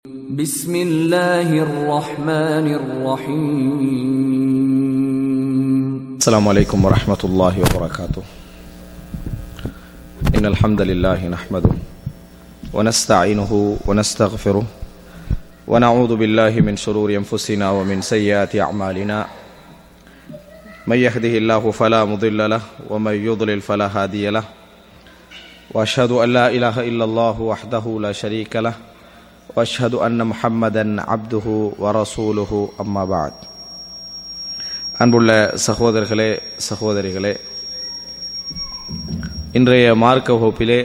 بسم الله الرحمن الرحيم السلام عليكم ورحمة الله وبركاته إن الحمد لله نحمده ونستعينه ونستغفره ونعوذ بالله من شرور أنفسنا ومن سيئات أعمالنا من يهده الله فلا مضل له ومن يضلل فلا هادي له وأشهد أن لا إله إلا الله وحده لا شريك له وأشهد أن محمدا عبده ورسوله أما بعد அன்புள்ள சகோதரர்களே சகோதரிகளே இன்றைய மார்க்க வகுப்பிலே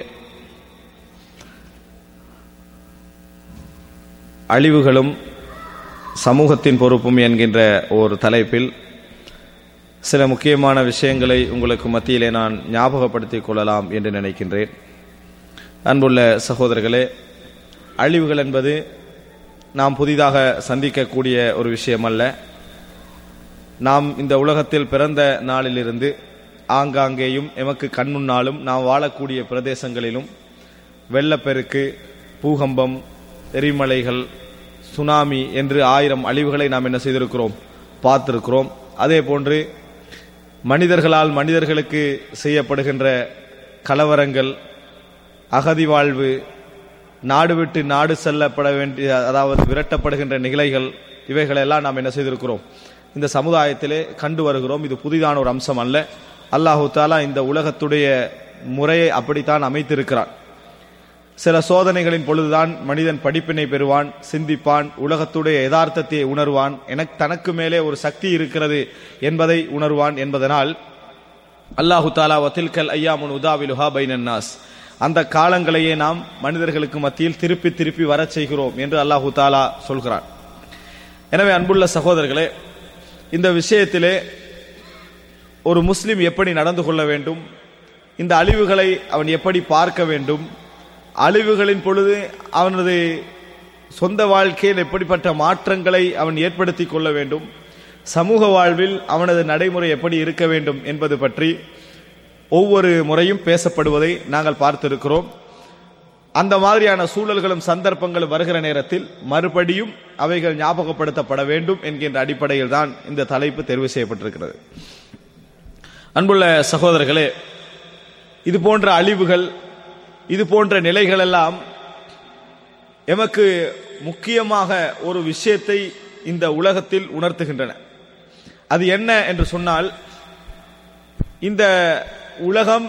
அழிவுகளும் சமூகத்தின் பொறுப்பும் என்கின்ற ஒரு தலைப்பில் சில முக்கியமான விஷயங்களை உங்களுக்கு மத்தியிலே நான் ஞாபகப்படுத்திக் கொள்ளலாம் என்று நினைக்கின்றேன் அன்புள்ள சகோதரர்களே அழிவுகள் என்பது நாம் புதிதாக சந்திக்கக்கூடிய ஒரு விஷயம் அல்ல நாம் இந்த உலகத்தில் பிறந்த நாளிலிருந்து ஆங்காங்கேயும் எமக்கு கண்முன்னாலும் நாம் வாழக்கூடிய பிரதேசங்களிலும் வெள்ளப்பெருக்கு பூகம்பம் எரிமலைகள் சுனாமி என்று ஆயிரம் அழிவுகளை நாம் என்ன செய்திருக்கிறோம் பார்த்திருக்கிறோம் அதே போன்று மனிதர்களால் மனிதர்களுக்கு செய்யப்படுகின்ற கலவரங்கள் அகதி வாழ்வு நாடு விட்டு நாடு செல்லப்பட வேண்டிய அதாவது விரட்டப்படுகின்ற நிகழ்கள் இவைகளெல்லாம் நாம் என்ன செய்திருக்கிறோம் இந்த சமுதாயத்திலே கண்டு வருகிறோம் இது புதிதான ஒரு அம்சம் அல்ல அல்லாஹு தாலா இந்த உலகத்துடைய முறையை அப்படித்தான் அமைத்திருக்கிறான் சில சோதனைகளின் பொழுதுதான் மனிதன் படிப்பினை பெறுவான் சிந்திப்பான் உலகத்துடைய யதார்த்தத்தை உணர்வான் எனக்கு தனக்கு மேலே ஒரு சக்தி இருக்கிறது என்பதை உணர்வான் என்பதனால் அல்லாஹு தாலா வத்தில்கல் ஐயாமுன் உதாவிலுஹா பைனன்னாஸ் அந்த காலங்களையே நாம் மனிதர்களுக்கு மத்தியில் திருப்பி திருப்பி வரச் செய்கிறோம் என்று அல்லாஹு தாலா சொல்கிறான் எனவே அன்புள்ள சகோதரர்களே இந்த விஷயத்திலே ஒரு முஸ்லிம் எப்படி நடந்து கொள்ள வேண்டும் இந்த அழிவுகளை அவன் எப்படி பார்க்க வேண்டும் அழிவுகளின் பொழுது அவனது சொந்த வாழ்க்கையில் எப்படிப்பட்ட மாற்றங்களை அவன் ஏற்படுத்தி கொள்ள வேண்டும் சமூக வாழ்வில் அவனது நடைமுறை எப்படி இருக்க வேண்டும் என்பது பற்றி ஒவ்வொரு முறையும் பேசப்படுவதை நாங்கள் பார்த்திருக்கிறோம் அந்த மாதிரியான சூழல்களும் சந்தர்ப்பங்களும் வருகிற நேரத்தில் மறுபடியும் அவைகள் ஞாபகப்படுத்தப்பட வேண்டும் என்கின்ற அடிப்படையில் தான் இந்த தலைப்பு தெரிவு செய்யப்பட்டிருக்கிறது அன்புள்ள சகோதரர்களே இது போன்ற அழிவுகள் இது போன்ற நிலைகள் எல்லாம் எமக்கு முக்கியமாக ஒரு விஷயத்தை இந்த உலகத்தில் உணர்த்துகின்றன அது என்ன என்று சொன்னால் இந்த உலகம்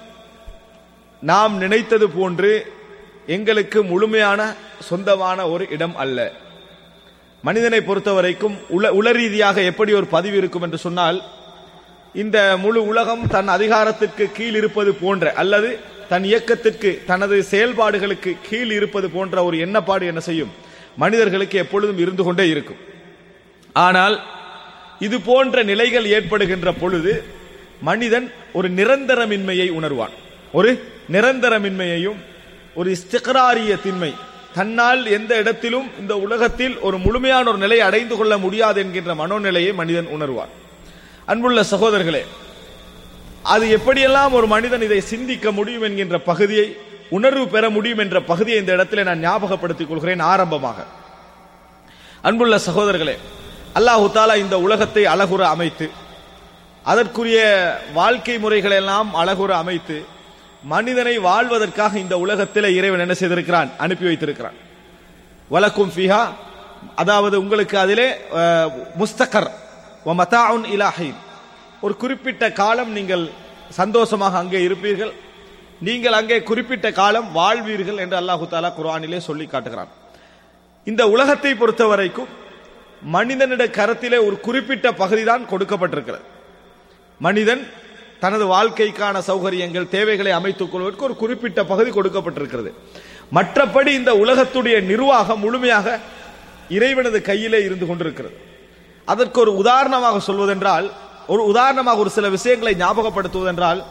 நாம் நினைத்தது போன்று எங்களுக்கு முழுமையான சொந்தமான ஒரு இடம் அல்ல மனிதனை பொறுத்தவரைக்கும் உல உள ரீதியாக எப்படி ஒரு பதிவு இருக்கும் என்று சொன்னால் இந்த முழு உலகம் தன் அதிகாரத்திற்கு கீழ் இருப்பது போன்ற அல்லது தன் இயக்கத்திற்கு தனது செயல்பாடுகளுக்கு கீழ் இருப்பது போன்ற ஒரு எண்ணப்பாடு என்ன செய்யும் மனிதர்களுக்கு எப்பொழுதும் இருந்து கொண்டே இருக்கும் ஆனால் இது போன்ற நிலைகள் ஏற்படுகின்ற பொழுது மனிதன் ஒரு நிரந்தரமின்மையை உணர்வான் ஒரு நிரந்தரமின்மையையும் ஒரு இஸ்திகராரிய திண்மை தன்னால் எந்த இடத்திலும் இந்த உலகத்தில் ஒரு முழுமையான ஒரு நிலையை அடைந்து கொள்ள முடியாது என்கின்ற மனோநிலையை மனிதன் உணர்வான் அன்புள்ள சகோதரர்களே அது எப்படியெல்லாம் ஒரு மனிதன் இதை சிந்திக்க முடியும் என்கின்ற பகுதியை உணர்வு பெற முடியும் என்ற பகுதியை இந்த இடத்துல நான் ஞாபகப்படுத்திக் கொள்கிறேன் ஆரம்பமாக அன்புள்ள சகோதரர்களே அல்லாஹு தாலா இந்த உலகத்தை அழகுற அமைத்து அதற்குரிய வாழ்க்கை முறைகளை எல்லாம் அழகுற அமைத்து மனிதனை வாழ்வதற்காக இந்த உலகத்தில் இறைவன் என்ன செய்திருக்கிறான் அனுப்பி வைத்திருக்கிறான் வலக்கும் ஃபிஹா அதாவது உங்களுக்கு அதிலே முஸ்தகர் மதாவுன் இலாஹின் ஒரு குறிப்பிட்ட காலம் நீங்கள் சந்தோஷமாக அங்கே இருப்பீர்கள் நீங்கள் அங்கே குறிப்பிட்ட காலம் வாழ்வீர்கள் என்று அல்லாஹு தாலா குரானிலே சொல்லி காட்டுகிறான் இந்த உலகத்தை பொறுத்த வரைக்கும் மனிதனிட கரத்திலே ஒரு குறிப்பிட்ட பகுதி தான் கொடுக்கப்பட்டிருக்கிறது மனிதன் தனது வாழ்க்கைக்கான சௌகரியங்கள் தேவைகளை அமைத்துக் கொள்வதற்கு ஒரு குறிப்பிட்ட பகுதி கொடுக்கப்பட்டிருக்கிறது மற்றபடி இந்த உலகத்துடைய நிர்வாகம் முழுமையாக இறைவனது கையிலே இருந்து கொண்டிருக்கிறது அதற்கு ஒரு உதாரணமாக சொல்வதென்றால் ஒரு உதாரணமாக ஒரு சில விஷயங்களை ஞாபகப்படுத்துவதென்றால்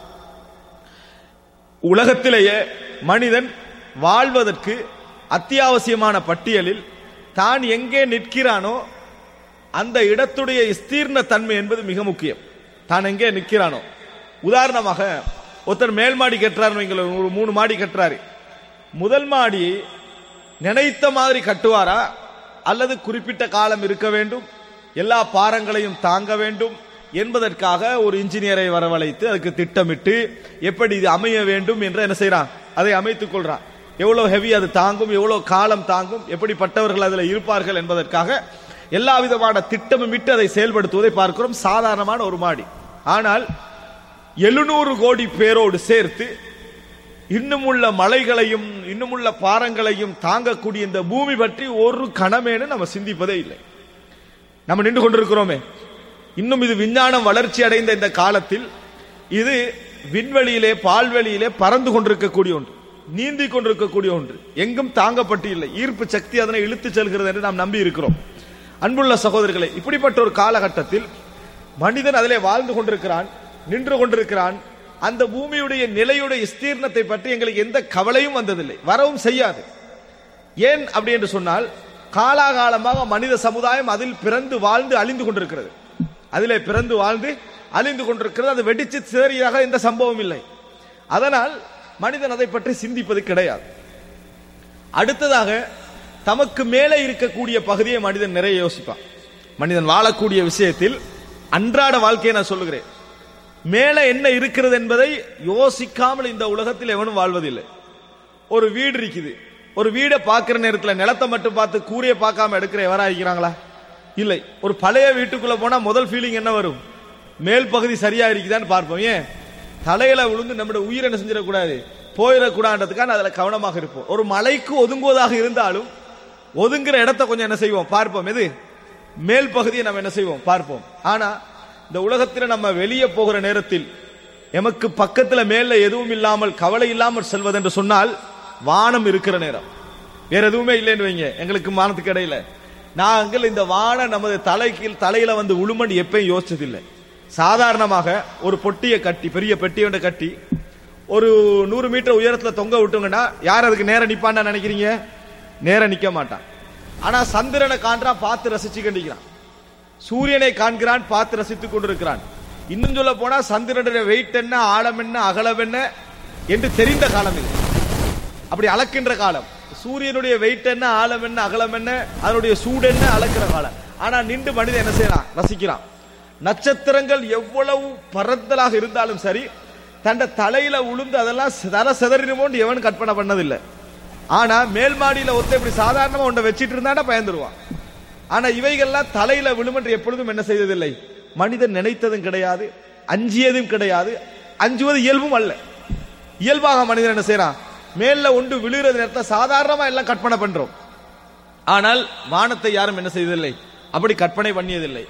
உலகத்திலேயே மனிதன் வாழ்வதற்கு அத்தியாவசியமான பட்டியலில் தான் எங்கே நிற்கிறானோ அந்த இடத்துடைய ஸ்தீர்ண தன்மை என்பது மிக முக்கியம் தான் எங்கே நிற்கிறானோ உதாரணமாக ஒருத்தர் மேல் மாடி கட்டுறாரு வைங்களேன், ஒரு மூணு மாடி கட்டுறாரு முதல் மாடி நினைத்த மாதிரி கட்டுவாரா அல்லது குறிப்பிட்ட காலம் இருக்க வேண்டும் எல்லா பாரங்களையும் தாங்க வேண்டும் என்பதற்காக ஒரு இன்ஜினியரை வரவழைத்து அதுக்கு திட்டமிட்டு எப்படி இது அமைய வேண்டும் என்று என்ன செய்றான் அதை அமைத்துக் கொள்றான் எவ்வளவு ஹெவி அது தாங்கும் எவ்வளவு காலம் தாங்கும் எப்படிப்பட்டவர்கள் அதில் இருப்பார்கள் என்பதற்காக எல்லா விதமான திட்டமிட்டு அதை செயல்படுத்துவதை பார்க்கிறோம் சாதாரணமான ஒரு மாடி ஆனால் எழுநூறு கோடி பேரோடு சேர்த்து இன்னுமுள்ள மலைகளையும் இன்னுமுள்ள பாறங்களையும் தாங்கக்கூடிய இந்த பூமி பற்றி ஒரு கணமேனு நம்ம சிந்திப்பதே இல்லை நம்ம நின்று கொண்டிருக்கிறோமே இன்னும் இது விஞ்ஞானம் வளர்ச்சி அடைந்த இந்த காலத்தில் இது விண்வெளியிலே பால்வெளியிலே பறந்து கொண்டிருக்கக்கூடிய ஒன்று நீந்தி கொண்டிருக்கக்கூடிய ஒன்று எங்கும் தாங்கப்பட்டு இல்லை ஈர்ப்பு சக்தி அதனை இழுத்து செல்கிறது என்று நாம் நம்பி இருக்கிறோம் அன்புள்ள சகோதரர்களே இப்படிப்பட்ட ஒரு காலகட்டத்தில் மனிதன் அதிலே வாழ்ந்து கொண்டிருக்கிறான் நின்று கொண்டிருக்கிறான் அந்த பூமியுடைய நிலையுடைய ஸ்தீர்ணத்தை பற்றி எங்களுக்கு எந்த கவலையும் வந்ததில்லை வரவும் செய்யாது ஏன் அப்படி என்று சொன்னால் காலாகாலமாக மனித சமுதாயம் அதில் பிறந்து வாழ்ந்து அழிந்து கொண்டிருக்கிறது அதிலே பிறந்து வாழ்ந்து அழிந்து கொண்டிருக்கிறது அது வெடிச்சு சிதறியாக எந்த சம்பவம் இல்லை அதனால் மனிதன் அதை பற்றி சிந்திப்பது கிடையாது அடுத்ததாக தமக்கு மேலே இருக்கக்கூடிய பகுதியை மனிதன் நிறைய யோசிப்பான் மனிதன் வாழக்கூடிய விஷயத்தில் அன்றாட வாழ்க்கையை நான் சொல்லுகிறேன் மேலே என்ன இருக்கிறது என்பதை யோசிக்காமல் இந்த உலகத்தில் எவனும் வாழ்வதில்லை ஒரு வீடு இருக்குது ஒரு வீடை பார்க்கிற நேரத்தில் நிலத்தை மட்டும் பார்த்து கூரையை பார்க்காம எடுக்கிற எவரா இருக்கிறாங்களா இல்லை ஒரு பழைய வீட்டுக்குள்ள போனா முதல் ஃபீலிங் என்ன வரும் மேல் பகுதி சரியா இருக்குதான்னு பார்ப்போம் ஏன் தலையில விழுந்து நம்முடைய உயிரை என்ன செஞ்சிடக்கூடாது போயிடக்கூடாதுன்றதுக்காக அதுல கவனமாக இருப்போம் ஒரு மலைக்கு ஒதுங்குவதாக இருந்தாலும் ஒதுங்குற இடத்த கொஞ்சம் என்ன செய்வோம் பார்ப்போம் எது மேல் பகுதியை நம்ம என்ன செய்வோம் பார்ப்போம் ஆனா இந்த உலகத்தில் நம்ம வெளியே போகிற நேரத்தில் எமக்கு பக்கத்துல மேல எதுவும் இல்லாமல் கவலை இல்லாமல் செல்வதென்று சொன்னால் வானம் இருக்கிற நேரம் வேற எதுவுமே இல்லைன்னு வைங்க எங்களுக்கு வானத்துக்கு இடையில நாங்கள் இந்த வானம் நமது தலைக்கு தலையில வந்து உளுமன் எப்பயும் யோசிச்சதில்லை சாதாரணமாக ஒரு பொட்டியை கட்டி பெரிய பெட்டி ஒன்று கட்டி ஒரு நூறு மீட்டர் உயரத்துல தொங்க விட்டுங்கன்னா யார் அதுக்கு நேரம் நிப்பான்னு நினைக்கிறீங்க நேரம் நிக்க மாட்டான் ஆனா சந்திரனை காண்றான் பார்த்து ரசிச்சு கண்டிக்கிறான் சூரியனை காண்கிறான் பார்த்து ரசித்துக் கொண்டிருக்கிறான் இன்னும் சொல்ல போனா சந்திரனுடைய வெயிட் என்ன ஆழம் என்ன அகலம் என்ன என்று தெரிந்த காலம் இது அப்படி அளக்கின்ற காலம் சூரியனுடைய வெயிட் என்ன ஆழம் என்ன அகலம் என்ன அதனுடைய சூடு என்ன அளக்கிற காலம் ஆனா நின்று மனிதன் என்ன செய்யறான் ரசிக்கிறான் நட்சத்திரங்கள் எவ்வளவு பறந்தலாக இருந்தாலும் சரி தண்ட தலையில உளுந்து அதெல்லாம் தர செதறிடுமோன்னு எவன் கற்பனை பண்ணதில்லை ஆனா மேல் மாடியில ஒருத்தன் இப்படி சாதாரணமா ஒன்றை வச்சிட்டு இருந்தாண்டா பயந்துருவான் ஆனா இவைகள்லாம் தலையில விழுமென்று எப்பொழுதும் என்ன செய்ததில்லை மனிதன் நினைத்ததும் கிடையாது அஞ்சியதும் கிடையாது அஞ்சுவது இயல்பும் அல்ல இயல்பாக மனிதன் என்ன செய்யறான் மேல ஒன்று விழுகிறது நேரத்தை சாதாரணமா எல்லாம் கற்பனை பண்றோம் ஆனால் வானத்தை யாரும் என்ன செய்ததில்லை அப்படி கற்பனை பண்ணியதில்லை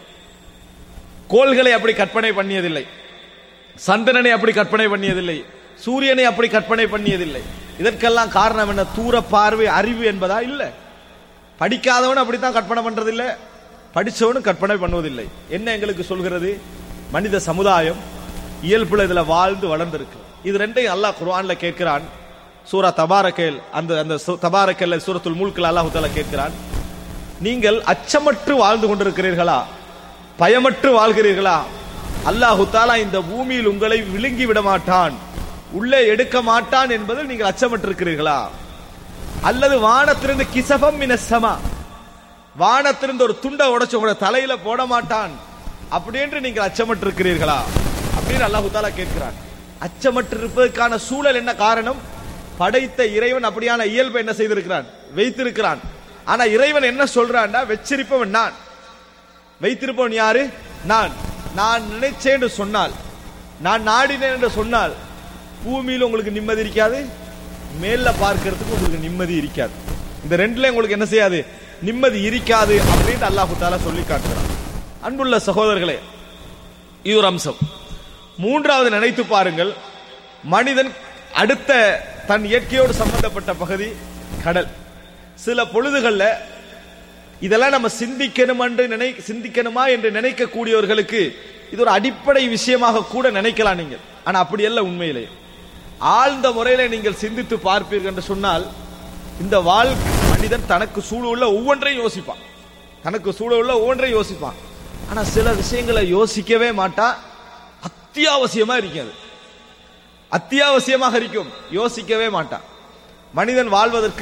கோள்களை அப்படி கற்பனை பண்ணியதில்லை சந்திரனை அப்படி கற்பனை பண்ணியதில்லை சூரியனை அப்படி கற்பனை பண்ணியதில்லை இதற்கெல்லாம் காரணம் என்ன தூர பார்வை அறிவு என்பதா இல்ல படிக்காதவன் அப்படித்தான் கற்பனை பண்றது இல்ல படிச்சவனும் கற்பனை பண்ணுவதில்லை என்ன எங்களுக்கு சொல்கிறது மனித சமுதாயம் இயல்புல இதுல வாழ்ந்து வளர்ந்திருக்கு இது ரெண்டையும் அல்லாஹ் குர்ஆன்ல கேட்கிறான் சூரா தபாரக்கேல் அந்த அந்த சு- தபாரக்கேல்ல சூரத்துல் முல்கில் அல்லாஹ் தஆலா கேட்கிறான் நீங்கள் அச்சமற்று வாழ்ந்து கொண்டிருக்கிறீர்களா பயமற்று வாழ்கிறீர்களா அல்லாஹு தாலா இந்த பூமியில் உங்களை விழுங்கி விட மாட்டான் உள்ளே எடுக்க மாட்டான் என்பதில் நீங்கள் அச்சமற்றிருக்கிறீர்களா அல்லது வானத்திலிருந்து கிசபம் மினசமா வானத்திலிருந்து ஒரு துண்டை உடைச்சு உங்களோட தலையில போட மாட்டான் அப்படி என்று நீங்கள் அச்சமற்றிருக்கிறீர்களா அப்படின்னு அல்லாஹு தாலா கேட்கிறான் அச்சமற்றிருப்பதற்கான சூழல் என்ன காரணம் படைத்த இறைவன் அப்படியான இயல்பை என்ன செய்திருக்கிறான் வைத்திருக்கிறான் ஆனா இறைவன் என்ன சொல்றான்டா வெச்சிருப்பவன் நான் வைத்திருப்பவன் யாரு நான் நான் நினைச்சேன் என்று சொன்னால் நான் நாடினேன் என்று சொன்னால் பூமியில உங்களுக்கு நிம்மதி இருக்காது மேல பார்க்கிறதுக்கு உங்களுக்கு நிம்மதி இருக்காது இந்த ரெண்டுல உங்களுக்கு என்ன செய்யாது நிம்மதி இருக்காது அப்படின்னு அல்லாஹு தாலா சொல்லி காட்டுறான் அன்புள்ள சகோதரர்களே இது ஒரு அம்சம் மூன்றாவது நினைத்து பாருங்கள் மனிதன் அடுத்த தன் இயற்கையோடு சம்பந்தப்பட்ட பகுதி கடல் சில பொழுதுகள்ல இதெல்லாம் நம்ம சிந்திக்கணும் என்று நினை சிந்திக்கணுமா என்று நினைக்கக்கூடியவர்களுக்கு இது ஒரு அடிப்படை விஷயமாக கூட நினைக்கலாம் நீங்கள் ஆனா அப்படி அல்ல உண்மையிலே ஆழ்ந்த முறையில நீங்கள் சிந்தித்து பார்ப்பீர்கள் என்று சொன்னால் இந்த வாழ்க்கை மனிதன் தனக்கு சூழ ஒவ்வொன்றையும் யோசிப்பான் தனக்கு சூழ ஒவ்வொன்றையும் யோசிப்பான் ஆனா சில விஷயங்களை யோசிக்கவே மாட்டான் அத்தியாவசியமா இருக்கிறது அத்தியாவசியமாக இருக்கும் யோசிக்கவே மாட்டான் மனிதன் வாழ்வதற்கு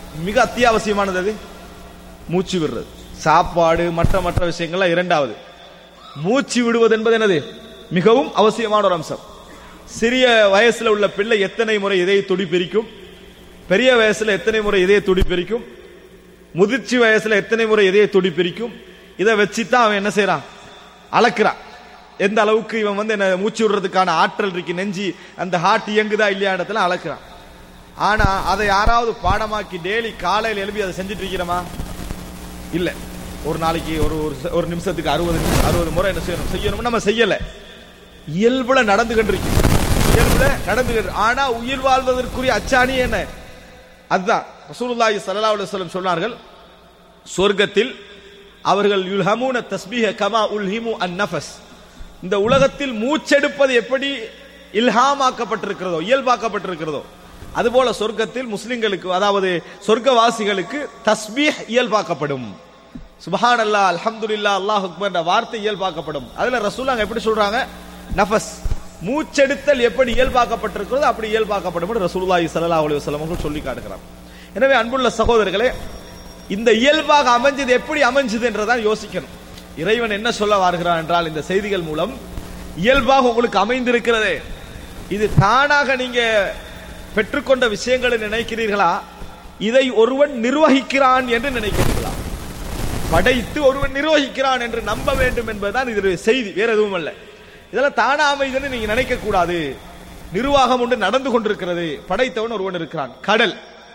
மிக அத்தியாவசியமானது அது மூச்சு விடுறது சாப்பாடு மற்ற மற்ற விஷயங்கள்லாம் இரண்டாவது மூச்சு விடுவது என்பது என்னது மிகவும் அவசியமான ஒரு அம்சம் சிறிய வயசுல உள்ள பிள்ளை எத்தனை முறை இதய துடி பிரிக்கும் பெரிய வயசுல எத்தனை முறை இதய துடி பிரிக்கும் முதிர்ச்சி வயசுல எத்தனை முறை இதய துடி பிரிக்கும் இதை வச்சுதான் அவன் என்ன செய்யறான் அளக்குறான் எந்த அளவுக்கு இவன் வந்து என்ன மூச்சு விடுறதுக்கான ஆற்றல் இருக்கு நெஞ்சி அந்த ஹார்ட் இயங்குதா இல்லையா இடத்துல அளக்குறான் ஆனா அதை யாராவது பாடமாக்கி டெய்லி காலையில் எழுப்பி அதை செஞ்சுட்டு இருக்கிறோமா இல்ல ஒரு நாளைக்கு ஒரு ஒரு ச- ஒரு நிமிஷத்துக்கு அறுபது நிமிஷம் அறுபது முறை என்ன செய்யணும் செய்யணும் நம்ம செய்யல இயல்புல நடந்து கொண்டிருக்கு இயல்புல நடந்து கொண்டு- ஆனா உயிர் வாழ்வதற்குரிய அச்சாணி என்ன அதுதான் ரசூலுல்லாஹி ஸல்லல்லாஹு அலைஹி வஸல்லம் சொன்னார்கள் சொர்க்கத்தில் அவர்கள் யுல்ஹமூன தஸ்பீஹ கமா உல்ஹிமு அன் நஃபஸ் இந்த உலகத்தில் மூச்செடுப்பது எப்படி இல்ஹாமாக்கப்பட்டிருக்கிறதோ இயல்பாக்கப்பட்டிருக்கிறதோ அதுபோல சொர்க்கத்தில் முஸ்லிம்களுக்கு அதாவது சொர்க்கவாசிகளுக்கு தஸ்பீஹ் இயல்பாக்கப்படும் சுபஹான் அல்லா அல்ஹம்துலில்லாஹ் அல்லாஹ் அக்பர் என்ற வார்த்தை இயல்பாக்கப்படும் அதுல ரசூலாங்க எப்படி சொல்றாங்க நஃபஸ் மூச்செடுத்தல் எப்படி இயல்பாக்கப்பட்டிருக்கிறதோ அப்படி இயல்பாக்கப்படும் என்று ரசூலுல்லாஹி ஸல்லல்லாஹு அலைஹி வஸல்லம் அவர்கள் சொல்லி காட்டுகிறார் எனவே அன்புள்ள சகோதரர்களே இந்த இயல்பாக அமைஞ்சது எப்படி அமைஞ்சது என்றதான் யோசிக்கணும் இறைவன் என்ன சொல்ல வருகிறான் என்றால் இந்த செய்திகள் மூலம் இயல்பாக உங்களுக்கு அமைந்திருக்கிறதே இது தானாக நீங்க பெற்றுக்கொண்ட விஷயங்களை நினைக்கிறீர்களா இதை ஒருவன் நிர்வகிக்கிறான் என்று நினைக்கிறீர்களா படைத்து ஒருவன் நிர்வகிக்கிறான் என்று நம்ப வேண்டும் என்பதுதான் இதனுடைய செய்தி வேற எதுவும் அல்ல இதெல்லாம் தானா அமைதுன்னு நீங்க நினைக்க கூடாது நிர்வாகம் ஒன்று நடந்து கொண்டிருக்கிறது படைத்தவன் ஒருவன் இருக்கிறான் கடல்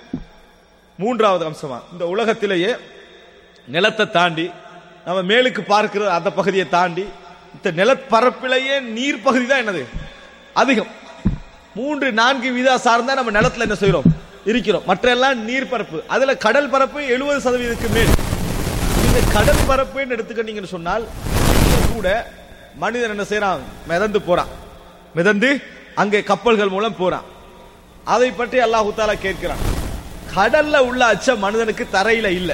மூன்றாவது அம்சமா இந்த உலகத்திலேயே நிலத்தை தாண்டி நம்ம மேலுக்கு பார்க்கிற அந்த பகுதியை தாண்டி இந்த நிலப்பரப்பிலேயே நீர் பகுதி தான் என்னது அதிகம் மூன்று நான்கு வீதா சார்ந்தா நம்ம நிலத்துல என்ன செய்யறோம் இருக்கிறோம் மற்ற எல்லாம் நீர் பரப்பு அதுல கடல் பரப்பு எழுபது சதவீதத்துக்கு மேல் இந்த கடல் பரப்புன்னு எடுத்துக்கிட்டீங்கன்னு சொன்னால் இதுல கூட மனிதன் என்ன செய்யறான் மிதந்து போறான் மிதந்து அங்கே கப்பல்கள் மூலம் போறான் அதை பற்றி அல்லாஹு தாலா கேட்கிறான் கடல்ல உள்ள அச்சம் மனிதனுக்கு தரையில இல்ல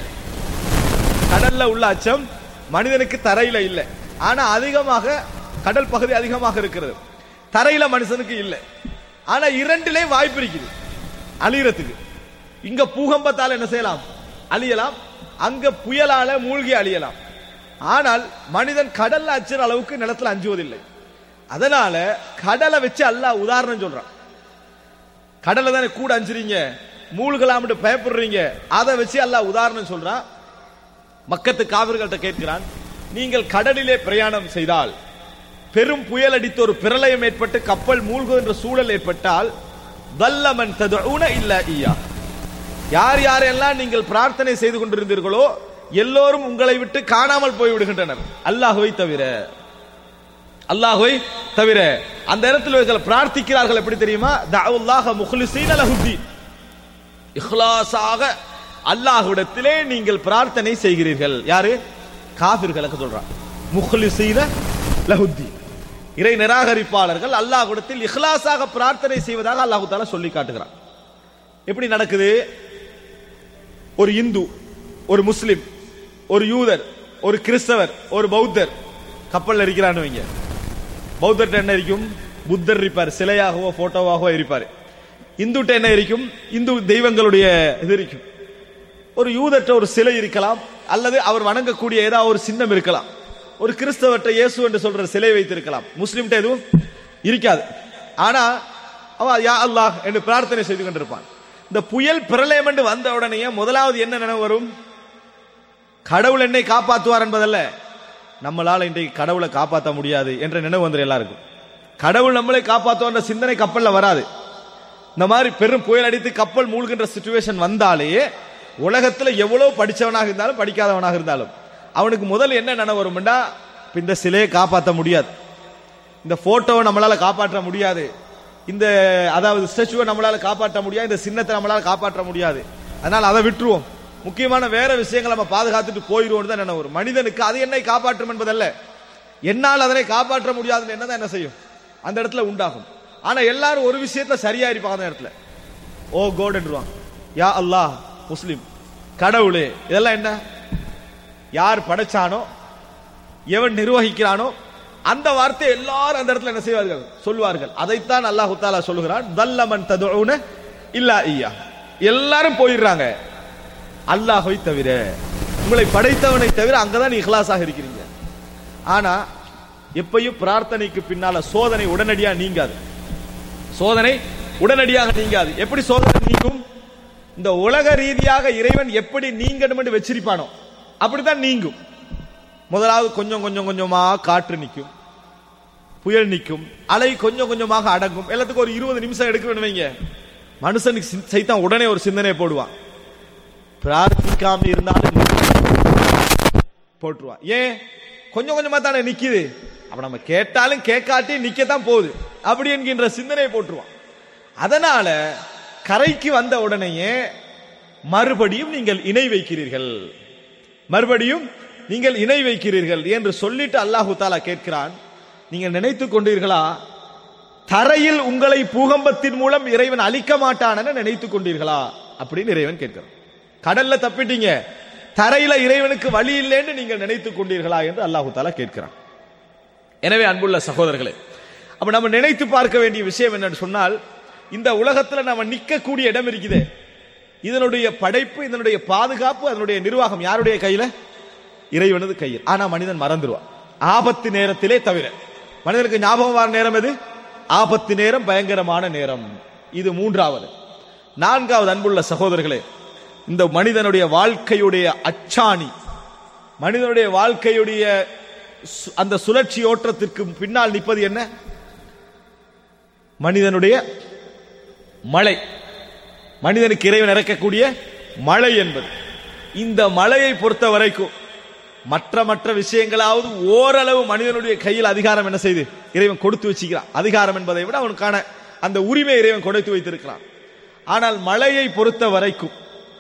கடல்ல உள்ள அச்சம் மனிதனுக்கு தரையில இல்ல ஆனா அதிகமாக கடல் பகுதி அதிகமாக இருக்கிறது தரையில மனுஷனுக்கு இல்ல ஆனா இரண்டிலே வாய்ப்பு இருக்குது அழியறதுக்கு இங்க பூகம்பத்தால என்ன செய்யலாம் அழியலாம் அங்க புயலால மூழ்கி அழியலாம் ஆனால் மனிதன் கடல்ல அச்சுற அளவுக்கு நிலத்துல அஞ்சுவதில்லை அதனால கடலை வச்சு அல்லாஹ் உதாரணம் சொல்றான் கடலை தானே கூட அஞ்சுறீங்க மூழ்கலாம்னு பயப்படுறீங்க அதை வச்சு அல்லாஹ் உதாரணம் சொல்றான் மக்கத்து காவிர்கள்ட்ட கேட்கிறான் நீங்கள் கடலிலே பிரயாணம் செய்தால் பெரும் புயல் அடித்து ஒரு பிரளயம் ஏற்பட்டு கப்பல் மூழ்குகின்ற சூழல் ஏற்பட்டால் வல்லமன் ததுன இல்ல ஐயா யார் யாரெல்லாம் நீங்கள் பிரார்த்தனை செய்து கொண்டிருந்தீர்களோ எல்லோரும் உங்களை விட்டு காணாமல் போய் விடுகின்றனர் அல்லாஹுவை தவிர அல்லாஹுவை தவிர அந்த இடத்தில் இவர்கள் பிரார்த்திக்கிறார்கள் எப்படி தெரியுமா தஅவுல்லாஹ முஹ்லிஸீன லஹுத்தீன் இஹ்லாஸாக அல்லாஹ்விடத்திலே நீங்கள் பிரார்த்தனை செய்கிறீர்கள் யாரு காபிர்களுக்கு சொல்றான் முஹ்லிஸீன லஹுத்தீன் இறை நிராகரிப்பாளர்கள் அல்லாஹ்விடத்தில் இஹ்லாஸாக பிரார்த்தனை செய்வதாக அல்லாஹ் தஆலா சொல்லி காட்டுகிறான் எப்படி நடக்குது ஒரு இந்து ஒரு முஸ்லிம் ஒரு யூதர் ஒரு கிறிஸ்தவர் ஒரு பௌத்தர் கப்பல்ல இருக்கிறான்னு வைங்க பௌத்தர்ட்ட என்ன இருக்கும் புத்தர் இருப்பார் சிலையாகவோ போட்டோவாகவோ இருப்பார் இந்துட்ட என்ன இருக்கும் இந்து தெய்வங்களுடைய இது இருக்கும் ஒரு யூதர்ட்ட ஒரு சிலை இருக்கலாம் அல்லது அவர் வணங்கக்கூடிய ஏதாவது ஒரு சின்னம் இருக்கலாம் ஒரு கிறிஸ்தவர்ட்ட இயேசு என்று சொல்ற சிலை வைத்திருக்கலாம் முஸ்லிம்கிட்ட எதுவும் இருக்காது ஆனா அவன் யா அல்லாஹ் என்று பிரார்த்தனை செய்து கொண்டிருப்பான் இந்த புயல் பிரளயம் என்று வந்த உடனே முதலாவது என்ன நினைவு வரும் கடவுள் என்னை காப்பாற்றுவார் என்பதல்ல நம்மளால இன்றைக்கு கடவுளை காப்பாற்ற முடியாது என்ற நினைவு வந்துடும் எல்லாருக்கும் கடவுள் நம்மளை காப்பாற்றுவார் சிந்தனை கப்பல்ல வராது இந்த மாதிரி பெரும் புயல் அடித்து கப்பல் மூழ்கின்ற சுச்சுவேஷன் வந்தாலே உலகத்துல எவ்வளவு படிச்சவனாக இருந்தாலும் படிக்காதவனாக இருந்தாலும் அவனுக்கு முதல்ல என்ன நினைவு வரும்டா இப்ப இந்த சிலையை காப்பாற்ற முடியாது இந்த போட்டோவை நம்மளால காப்பாற்ற முடியாது இந்த அதாவது ஸ்டாச்சுவை நம்மளால காப்பாற்ற முடியாது இந்த சின்னத்தை நம்மளால காப்பாற்ற முடியாது அதனால அதை விட்டுருவோம் முக்கியமான வேற விஷயங்களை நம்ம பாதுகாத்துட்டு போயிடுவோம் தான் என்ன ஒரு மனிதனுக்கு அது என்னை காப்பாற்றும் என்பதல்ல என்னால் அதனை காப்பாற்ற முடியாதுன்னு என்னதான் என்ன செய்யும் அந்த இடத்துல உண்டாகும் ஆனா எல்லாரும் ஒரு விஷயத்துல சரியா இருப்பாங்க அந்த இடத்துல ஓ கோட் என்றுவாங்க யா அல்லாஹ் முஸ்லிம் கடவுளே இதெல்லாம் என்ன யார் படைச்சானோ எவன் நிர்வகிக்கிறானோ அந்த வார்த்தை எல்லாரும் அந்த இடத்துல என்ன செய்வார்கள் சொல்வார்கள் அதைத்தான் அல்லாஹு தாலா சொல்லுகிறான் தல்லமன் ததுன இல்லா ஐயா எல்லாரும் போயிடுறாங்க அல்லாஹ்வை தவிர உங்களை படைத்தவனை தவிர அங்கதான் இஹ்லாஸாக இருக்கிறீங்க ஆனா எப்பயும் பிரார்த்தனைக்கு பின்னால சோதனை உடனடியா நீங்காது சோதனை உடனடியாக நீங்காது எப்படி சோதனை நீங்கும் இந்த உலக ரீதியாக இறைவன் எப்படி நீங்கணும் என்று வச்சிருப்பானோ அப்படித்தான் நீங்கும் முதலாவது கொஞ்சம் கொஞ்சம் கொஞ்சமா காற்று நிற்கும் புயல் நிற்கும் அலை கொஞ்சம் கொஞ்சமாக அடங்கும் எல்லாத்துக்கும் ஒரு இருபது நிமிஷம் எடுக்கணும் வைங்க மனுஷனுக்கு சிந்- சைத்தான் உடனே ஒரு சிந்தனை போடுவான் பிரார்த்திக்காம இருந்தாலும் போட்டுருவான் ஏன் கொஞ்சம் கொஞ்சமா தானே நிக்குது அப்ப நம்ம கேட்டாலும் கேட்காட்டி நிக்கத்தான் போகுது அப்படி என்கின்ற சிந்தனையை போட்டுருவான் அதனால கரைக்கு வந்த உடனேயே மறுபடியும் நீங்கள் இணை வைக்கிறீர்கள் மறுபடியும் நீங்கள் இணை வைக்கிறீர்கள் என்று சொல்லிட்டு அல்லாஹு தாலா கேட்கிறான் நீங்கள் நினைத்துக் கொண்டீர்களா தரையில் உங்களை பூகம்பத்தின் மூலம் இறைவன் அழிக்க மாட்டான் நினைத்துக் கொண்டீர்களா அப்படின்னு இறைவன் கேட்கிறான் கடல்ல தப்பிட்டீங்க தரையில இறைவனுக்கு வழி இல்லைன்னு நீங்கள் நினைத்துக் கொண்டீர்களா என்று அல்லாஹு தாலா கேட்கிறான் எனவே அன்புள்ள சகோதரர்களே அப்ப நம்ம நினைத்து பார்க்க வேண்டிய விஷயம் என்னன்னு சொன்னால் இந்த உலகத்துல நம்ம நிக்கக்கூடிய இடம் இருக்குதே இதனுடைய படைப்பு இதனுடைய பாதுகாப்பு அதனுடைய நிர்வாகம் யாருடைய கையில இறைவனது கையில் ஆனா மனிதன் மறந்துடுவான் ஆபத்து நேரத்திலே தவிர மனிதனுக்கு ஞாபகம் வர நேரம் எது ஆபத்து நேரம் பயங்கரமான நேரம் இது மூன்றாவது நான்காவது அன்புள்ள சகோதரர்களே இந்த மனிதனுடைய வாழ்க்கையுடைய அச்சாணி மனிதனுடைய வாழ்க்கையுடைய சு- அந்த சுழற்சி ஓட்டத்திற்கு பின்னால் நிற்பது என்ன மனிதனுடைய மழை மனிதனுக்கு இறைவன் இறக்கக்கூடிய மழை என்பது இந்த மழையை பொறுத்த வரைக்கும் மற்ற மற்ற விஷயங்களாவது ஓரளவு மனிதனுடைய கையில் அதிகாரம் என்ன செய்து இறைவன் கொடுத்து வச்சுக்கிறான் அதிகாரம் என்பதை விட அவனுக்கான அந்த உரிமை இறைவன் கொடுத்து வைத்திருக்கிறான் ஆனால் மழையை பொறுத்த வரைக்கும்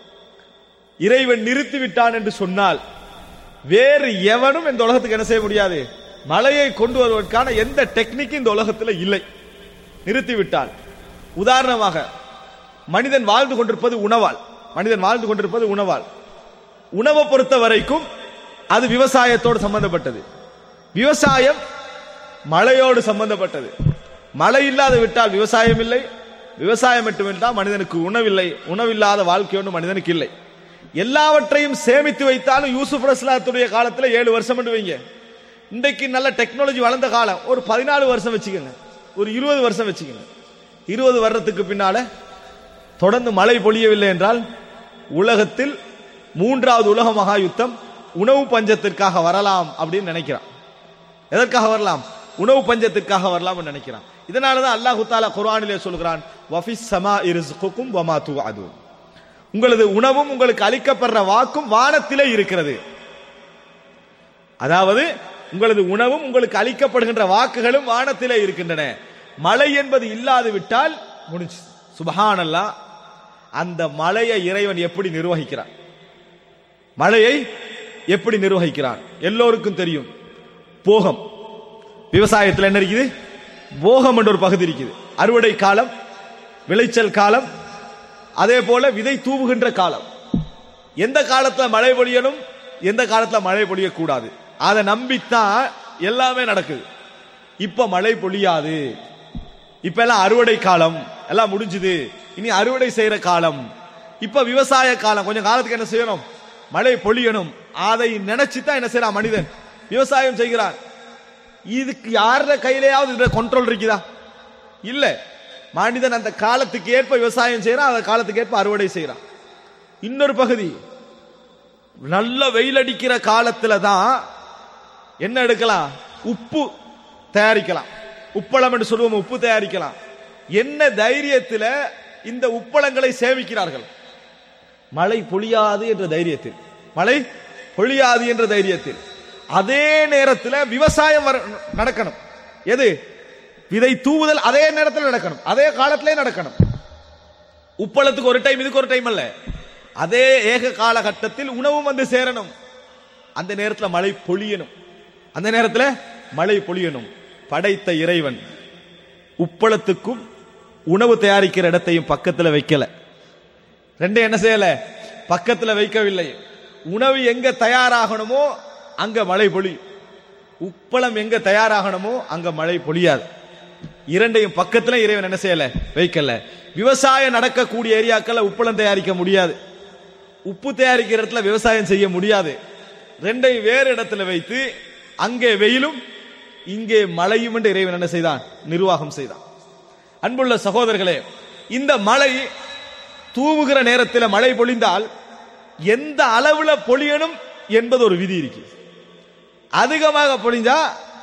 இறைவன் நிறுத்தி விட்டான் என்று சொன்னால் வேறு எவனும் இந்த உலகத்துக்கு என்ன செய்ய முடியாது மழையை கொண்டு வருவதற்கான எந்த டெக்னிக்கும் இந்த உலகத்தில் இல்லை நிறுத்தி விட்டால் உதாரணமாக மனிதன் வாழ்ந்து கொண்டிருப்பது உணவால் மனிதன் வாழ்ந்து கொண்டிருப்பது உணவால் உணவை பொறுத்த வரைக்கும் அது விவசாயத்தோடு சம்பந்தப்பட்டது விவசாயம் மழையோடு சம்பந்தப்பட்டது மழை இல்லாது விட்டால் விவசாயம் இல்லை விவசாயம் மட்டுமில்லால் மனிதனுக்கு உணவில்லை உணவில்லாத வாழ்க்கை ஒன்று மனிதனுக்கு இல்லை எல்லாவற்றையும் சேமித்து வைத்தாலும் யூசுப் ரஸ்லாத்துடைய காலத்தில் ஏழு வருஷம் என்று வைங்க இன்றைக்கு நல்ல டெக்னாலஜி வளர்ந்த காலம் ஒரு பதினாலு வருஷம் வச்சுக்கோங்க ஒரு இருபது வருஷம் வச்சுக்கோங்க இருபது வருடத்துக்கு பின்னால தொடர்ந்து மழை பொழியவில்லை என்றால் உலகத்தில் மூன்றாவது உலக மகா யுத்தம் உணவு பஞ்சத்திற்காக வரலாம் அப்படின்னு நினைக்கிறான் எதற்காக வரலாம் உணவு பஞ்சத்திற்காக வரலாம் நினைக்கிறான் இதனாலதான் அல்லாஹு தாலா குர்ஆனிலே சொல்கிறான் வஃபிஸ் சமா இரிஸ்குக்கும் வமா துஅதுன் உங்களது உணவும் உங்களுக்கு அளிக்கப்படுற வாக்கும் வானத்திலே இருக்கிறது அதாவது உங்களது உணவும் உங்களுக்கு அளிக்கப்படுகின்ற வாக்குகளும் வானத்திலே இருக்கின்றன மழை என்பது இல்லாது விட்டால் முடிஞ்சு சுபஹானல்லா அந்த மழையை இறைவன் எப்படி நிர்வகிக்கிறான் மழையை எப்படி நிர்வகிக்கிறான் எல்லோருக்கும் தெரியும் போகம் விவசாயத்தில் என்ன இருக்குது போகம் என்ற ஒரு பகுதி இருக்குது அறுவடை காலம் விளைச்சல் காலம் அதே போல விதை தூவுகின்ற காலம் எந்த காலத்துல மழை பொழியணும் எந்த காலத்துல மழை பொழியக்கூடாது அதை நம்பித்தான் எல்லாமே நடக்குது இப்ப மழை பொழியாது இப்ப எல்லாம் அறுவடை காலம் எல்லாம் முடிஞ்சுது இனி அறுவடை செய்யற காலம் இப்ப விவசாய காலம் கொஞ்சம் காலத்துக்கு என்ன செய்யணும் மழை பொழியணும் அதை நினைச்சு தான் என்ன செய்யறான் மனிதன் விவசாயம் செய்கிறான் இதுக்கு யார கையிலேயாவது இதுல கண்ட்ரோல் இருக்குதா இல்ல மனிதன் அந்த காலத்துக்கு ஏற்ப விவசாயம் செய்யறான் அந்த காலத்துக்கு ஏற்ப அறுவடை செய்யறான் இன்னொரு பகுதி நல்ல வெயில் அடிக்கிற காலத்துல தான் என்ன எடுக்கலாம் உப்பு தயாரிக்கலாம் உப்பளம் என்று சொல்லுவோம் உப்பு தயாரிக்கலாம் என்ன தைரியத்துல இந்த உப்பளங்களை சேமிக்கிறார்கள் மழை பொழியாது என்ற தைரியத்தில் மழை பொழியாது என்ற தைரியத்தில் அதே நேரத்தில் விவசாயம் வர- நடக்கணும் எது விதை தூவுதல் அதே நேரத்தில் நடக்கணும் அதே காலத்திலே நடக்கணும் உப்பளத்துக்கு ஒரு டைம் இதுக்கு ஒரு டைம் அல்ல அதே ஏக காலகட்டத்தில் உணவும் வந்து சேரணும் அந்த நேரத்தில் மழை பொழியணும் அந்த நேரத்தில் மழை பொழியணும் படைத்த இறைவன் உப்பளத்துக்கும் உணவு தயாரிக்கிற இடத்தையும் பக்கத்தில் வைக்கல ரெண்டும் என்ன செய்யல பக்கத்துல வைக்கவில்லை உணவு எங்க தயாராகணுமோ அங்க மழை பொழியும் உப்பளம் எங்க தயாராகணுமோ அங்க மழை பொழியாது இரண்டையும் பக்கத்துல இறைவன் என்ன செய்யல வைக்கல விவசாயம் நடக்கக்கூடிய ஏரியாக்கள்ல உப்பளம் தயாரிக்க முடியாது உப்பு தயாரிக்கிற இடத்துல விவசாயம் செய்ய முடியாது ரெண்டையும் வேறு இடத்துல வைத்து அங்கே வெயிலும் இங்கே மழையும் என்று இறைவன் என்ன செய்தான் நிர்வாகம் செய்தான் அன்புள்ள சகோதரர்களே இந்த மழை தூவுகிற நேரத்தில் மழை பொழிந்தால் எந்த அளவுல பொழியணும் என்பது ஒரு விதி இருக்கு அதிகமாக பொழிஞ்சா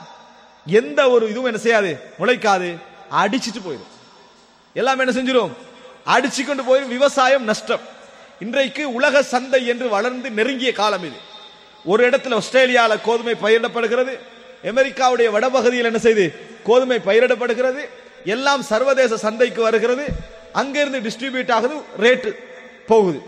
எந்த ஒரு இதுவும் என்ன செய்யாது முளைக்காது அடிச்சிட்டு போயிடும் எல்லாமே என்ன செஞ்சிரும் அடிச்சு கொண்டு போயிடும் விவசாயம் நஷ்டம் இன்றைக்கு உலக சந்தை என்று வளர்ந்து நெருங்கிய காலம் இது ஒரு இடத்துல ஆஸ்திரேலியால கோதுமை பயிரிடப்படுகிறது அமெரிக்காவுடைய வடபகுதியில் என்ன செய்து கோதுமை பயிரிடப்படுகிறது எல்லாம் சர்வதேச சந்தைக்கு வருகிறது அங்கிருந்து டிஸ்ட்ரிபியூட் ஆகுது ரேட்டு போகுது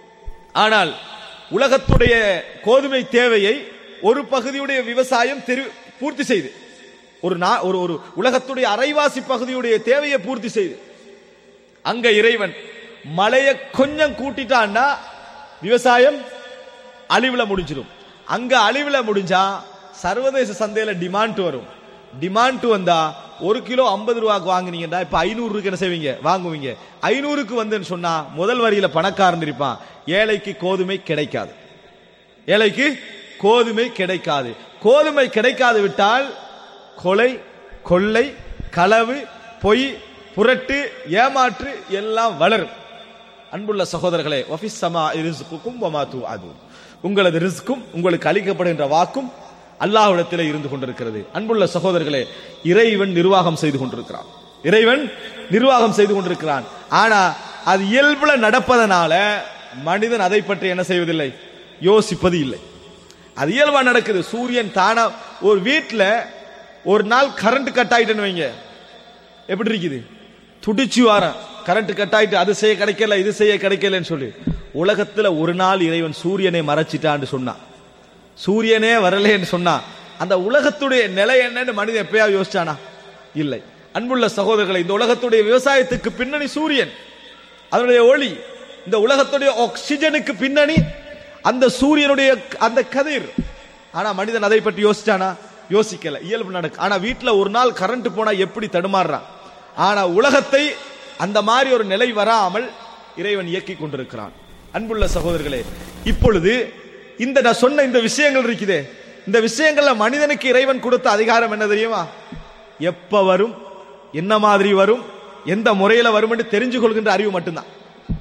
ஆனால் உலகத்துடைய கோதுமை தேவையை ஒரு பகுதியுடைய விவசாயம் தெரி பூர்த்தி செய்து ஒரு நா- ஒரு ஒரு உலகத்துடைய அரைவாசி பகுதியுடைய தேவையை பூர்த்தி செய்து அங்க இறைவன் மழைய கொஞ்சம் கூட்டிட்டான்னா விவசாயம் அழிவுல முடிஞ்சிடும் அங்க அழிவுல முடிஞ்சா சர்வதேச சந்தையில டிமாண்ட் வரும் டிமாண்ட் வந்தா ஒரு கிலோ ஐம்பது ரூபாய்க்கு வாங்குனீங்கன்னா இப்ப ஐநூறுக்கு என்ன செய்வீங்க வாங்குவீங்க ஐநூறுக்கு வந்துன்னு சொன்னா முதல் வரியில பணக்காரன் இருப்பான் ஏழைக்கு கோதுமை கிடைக்காது ஏழைக்கு கோதுமை கிடைக்காது கோதுமை கிடைக்காது விட்டால் கொலை கொள்ளை களவு பொய் புரட்டு ஏமாற்று எல்லாம் வளரும் அன்புள்ள சகோதரர்களே வஃபிஸ் சமா ரிஸ்குக்கும் வமா அது உங்களது ரிஸ்க்கும் உங்களுக்கு அளிக்கப்படுகின்ற வாக்கும் அல்லாஹ்விடத்திலே இருந்து கொண்டிருக்கிறது அன்புள்ள சகோதரர்களே இறைவன் நிர்வாகம் செய்து கொண்டிருக்கிறான் இறைவன் நிர்வாகம் செய்து கொண்டிருக்கிறான் ஆனா அது இயல்புல நடப்பதனால மனிதன் அதை பற்றி என்ன செய்வதில்லை யோசிப்பது இல்லை அது இயல்பா நடக்குது சூரியன் தானா ஒரு வீட்ல ஒரு நாள் கரண்ட் கட் ஆயிட்டுன்னு வைங்க எப்படி இருக்குது துடிச்சு வாரம் கரண்ட் கட் ஆயிட்டு அது செய்ய கிடைக்கல இது செய்ய கிடைக்கலன்னு சொல்லி உலகத்துல ஒரு நாள் இறைவன் சூரியனை மறைச்சிட்டான்னு சொன்னான் சூரியனே வரலேன்னு சொன்னா அந்த உலகத்துடைய நிலை என்னன்னு மனிதன் எப்பயாவது யோசிச்சானா இல்லை அன்புள்ள சகோதரர்களை இந்த உலகத்துடைய விவசாயத்துக்கு பின்னணி சூரியன் அதனுடைய ஒளி இந்த உலகத்துடைய ஆக்சிஜனுக்கு பின்னணி அந்த சூரியனுடைய அந்த கதிர் ஆனா மனிதன் அதை பற்றி யோசிச்சானா யோசிக்கல இயல்பு நடக்கு ஆனா வீட்டுல ஒரு நாள் கரண்ட் போனா எப்படி தடுமாறுறான் ஆனா உலகத்தை அந்த மாதிரி ஒரு நிலை வராமல் இறைவன் இயக்கி கொண்டிருக்கிறான் அன்புள்ள சகோதரர்களே இப்பொழுது இந்த நான் சொன்ன இந்த விஷயங்கள் இருக்குதே இந்த விஷயங்கள்ல மனிதனுக்கு இறைவன் கொடுத்த அதிகாரம் என்ன தெரியுமா எப்ப வரும் என்ன மாதிரி வரும் எந்த முறையில வரும் என்று தெரிஞ்சு கொள்கின்ற அறிவு மட்டும்தான்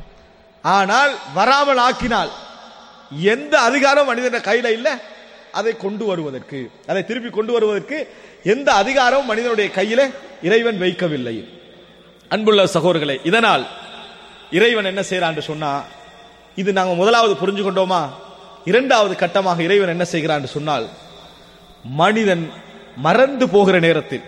ஆனால் வராமல் ஆக்கினால் எந்த அதிகாரம் மனிதன கையில இல்ல அதை கொண்டு வருவதற்கு அதை திருப்பி கொண்டு வருவதற்கு எந்த அதிகாரமும் மனிதனுடைய கையில இறைவன் வைக்கவில்லை அன்புள்ள சகோதரர்களே இதனால் இறைவன் என்ன செய்யறான் சொன்னா இது நாங்க முதலாவது புரிஞ்சு கொண்டோமா இரண்டாவது கட்டமாக இறைவன் என்ன செய்கிறான் சொன்னால் மனிதன் மறந்து போகிற நேரத்தில்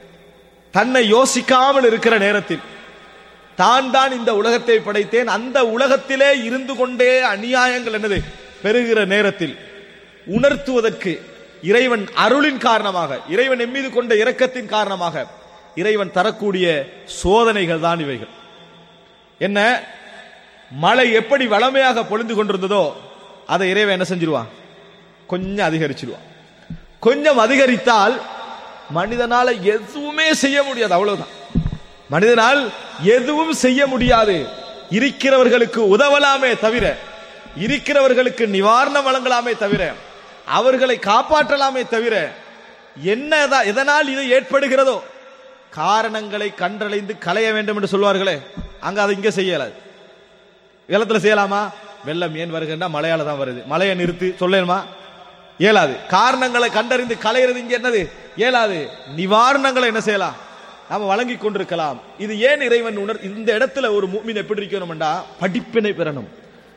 தன்னை யோசிக்காமல் இருக்கிற நேரத்தில் தான் தான் இந்த உலகத்தை படைத்தேன் அந்த உலகத்திலே இருந்து கொண்டே அநியாயங்கள் என்னது பெருகிற நேரத்தில் உணர்த்துவதற்கு இறைவன் அருளின் காரணமாக இறைவன் எம்மீது கொண்ட இரக்கத்தின் காரணமாக இறைவன் தரக்கூடிய சோதனைகள் தான் இவைகள் என்ன மழை எப்படி வளமையாக பொழிந்து கொண்டிருந்ததோ அதை இறைவன் என்ன செஞ்சிருவான் கொஞ்சம் அதிகரிச்சிருவான் கொஞ்சம் அதிகரித்தால் மனிதனால எதுவுமே செய்ய முடியாது அவ்வளவுதான் மனிதனால் எதுவும் செய்ய முடியாது இருக்கிறவர்களுக்கு உதவலாமே தவிர இருக்கிறவர்களுக்கு நிவாரணம் வழங்கலாமே தவிர அவர்களை காப்பாற்றலாமே தவிர என்ன எதனால் இது ஏற்படுகிறதோ காரணங்களை கன்றடைந்து களைய வேண்டும் என்று சொல்வார்களே அங்க அதை இங்க செய்யலாது வெள்ளத்துல செய்யலாமா வெள்ளம் ஏன் வருகின்றா மழையால தான் வருது மழையை நிறுத்தி சொல்லணுமா இயலாது காரணங்களை கண்டறிந்து களையிறது இங்க என்னது இயலாது நிவாரணங்களை என்ன செய்யலாம் நாம வழங்கி கொண்டிருக்கலாம் இது ஏன் இறைவன் உணர் இந்த இடத்துல ஒரு மூமின் எப்படி இருக்கணும்டா படிப்பினை பெறணும்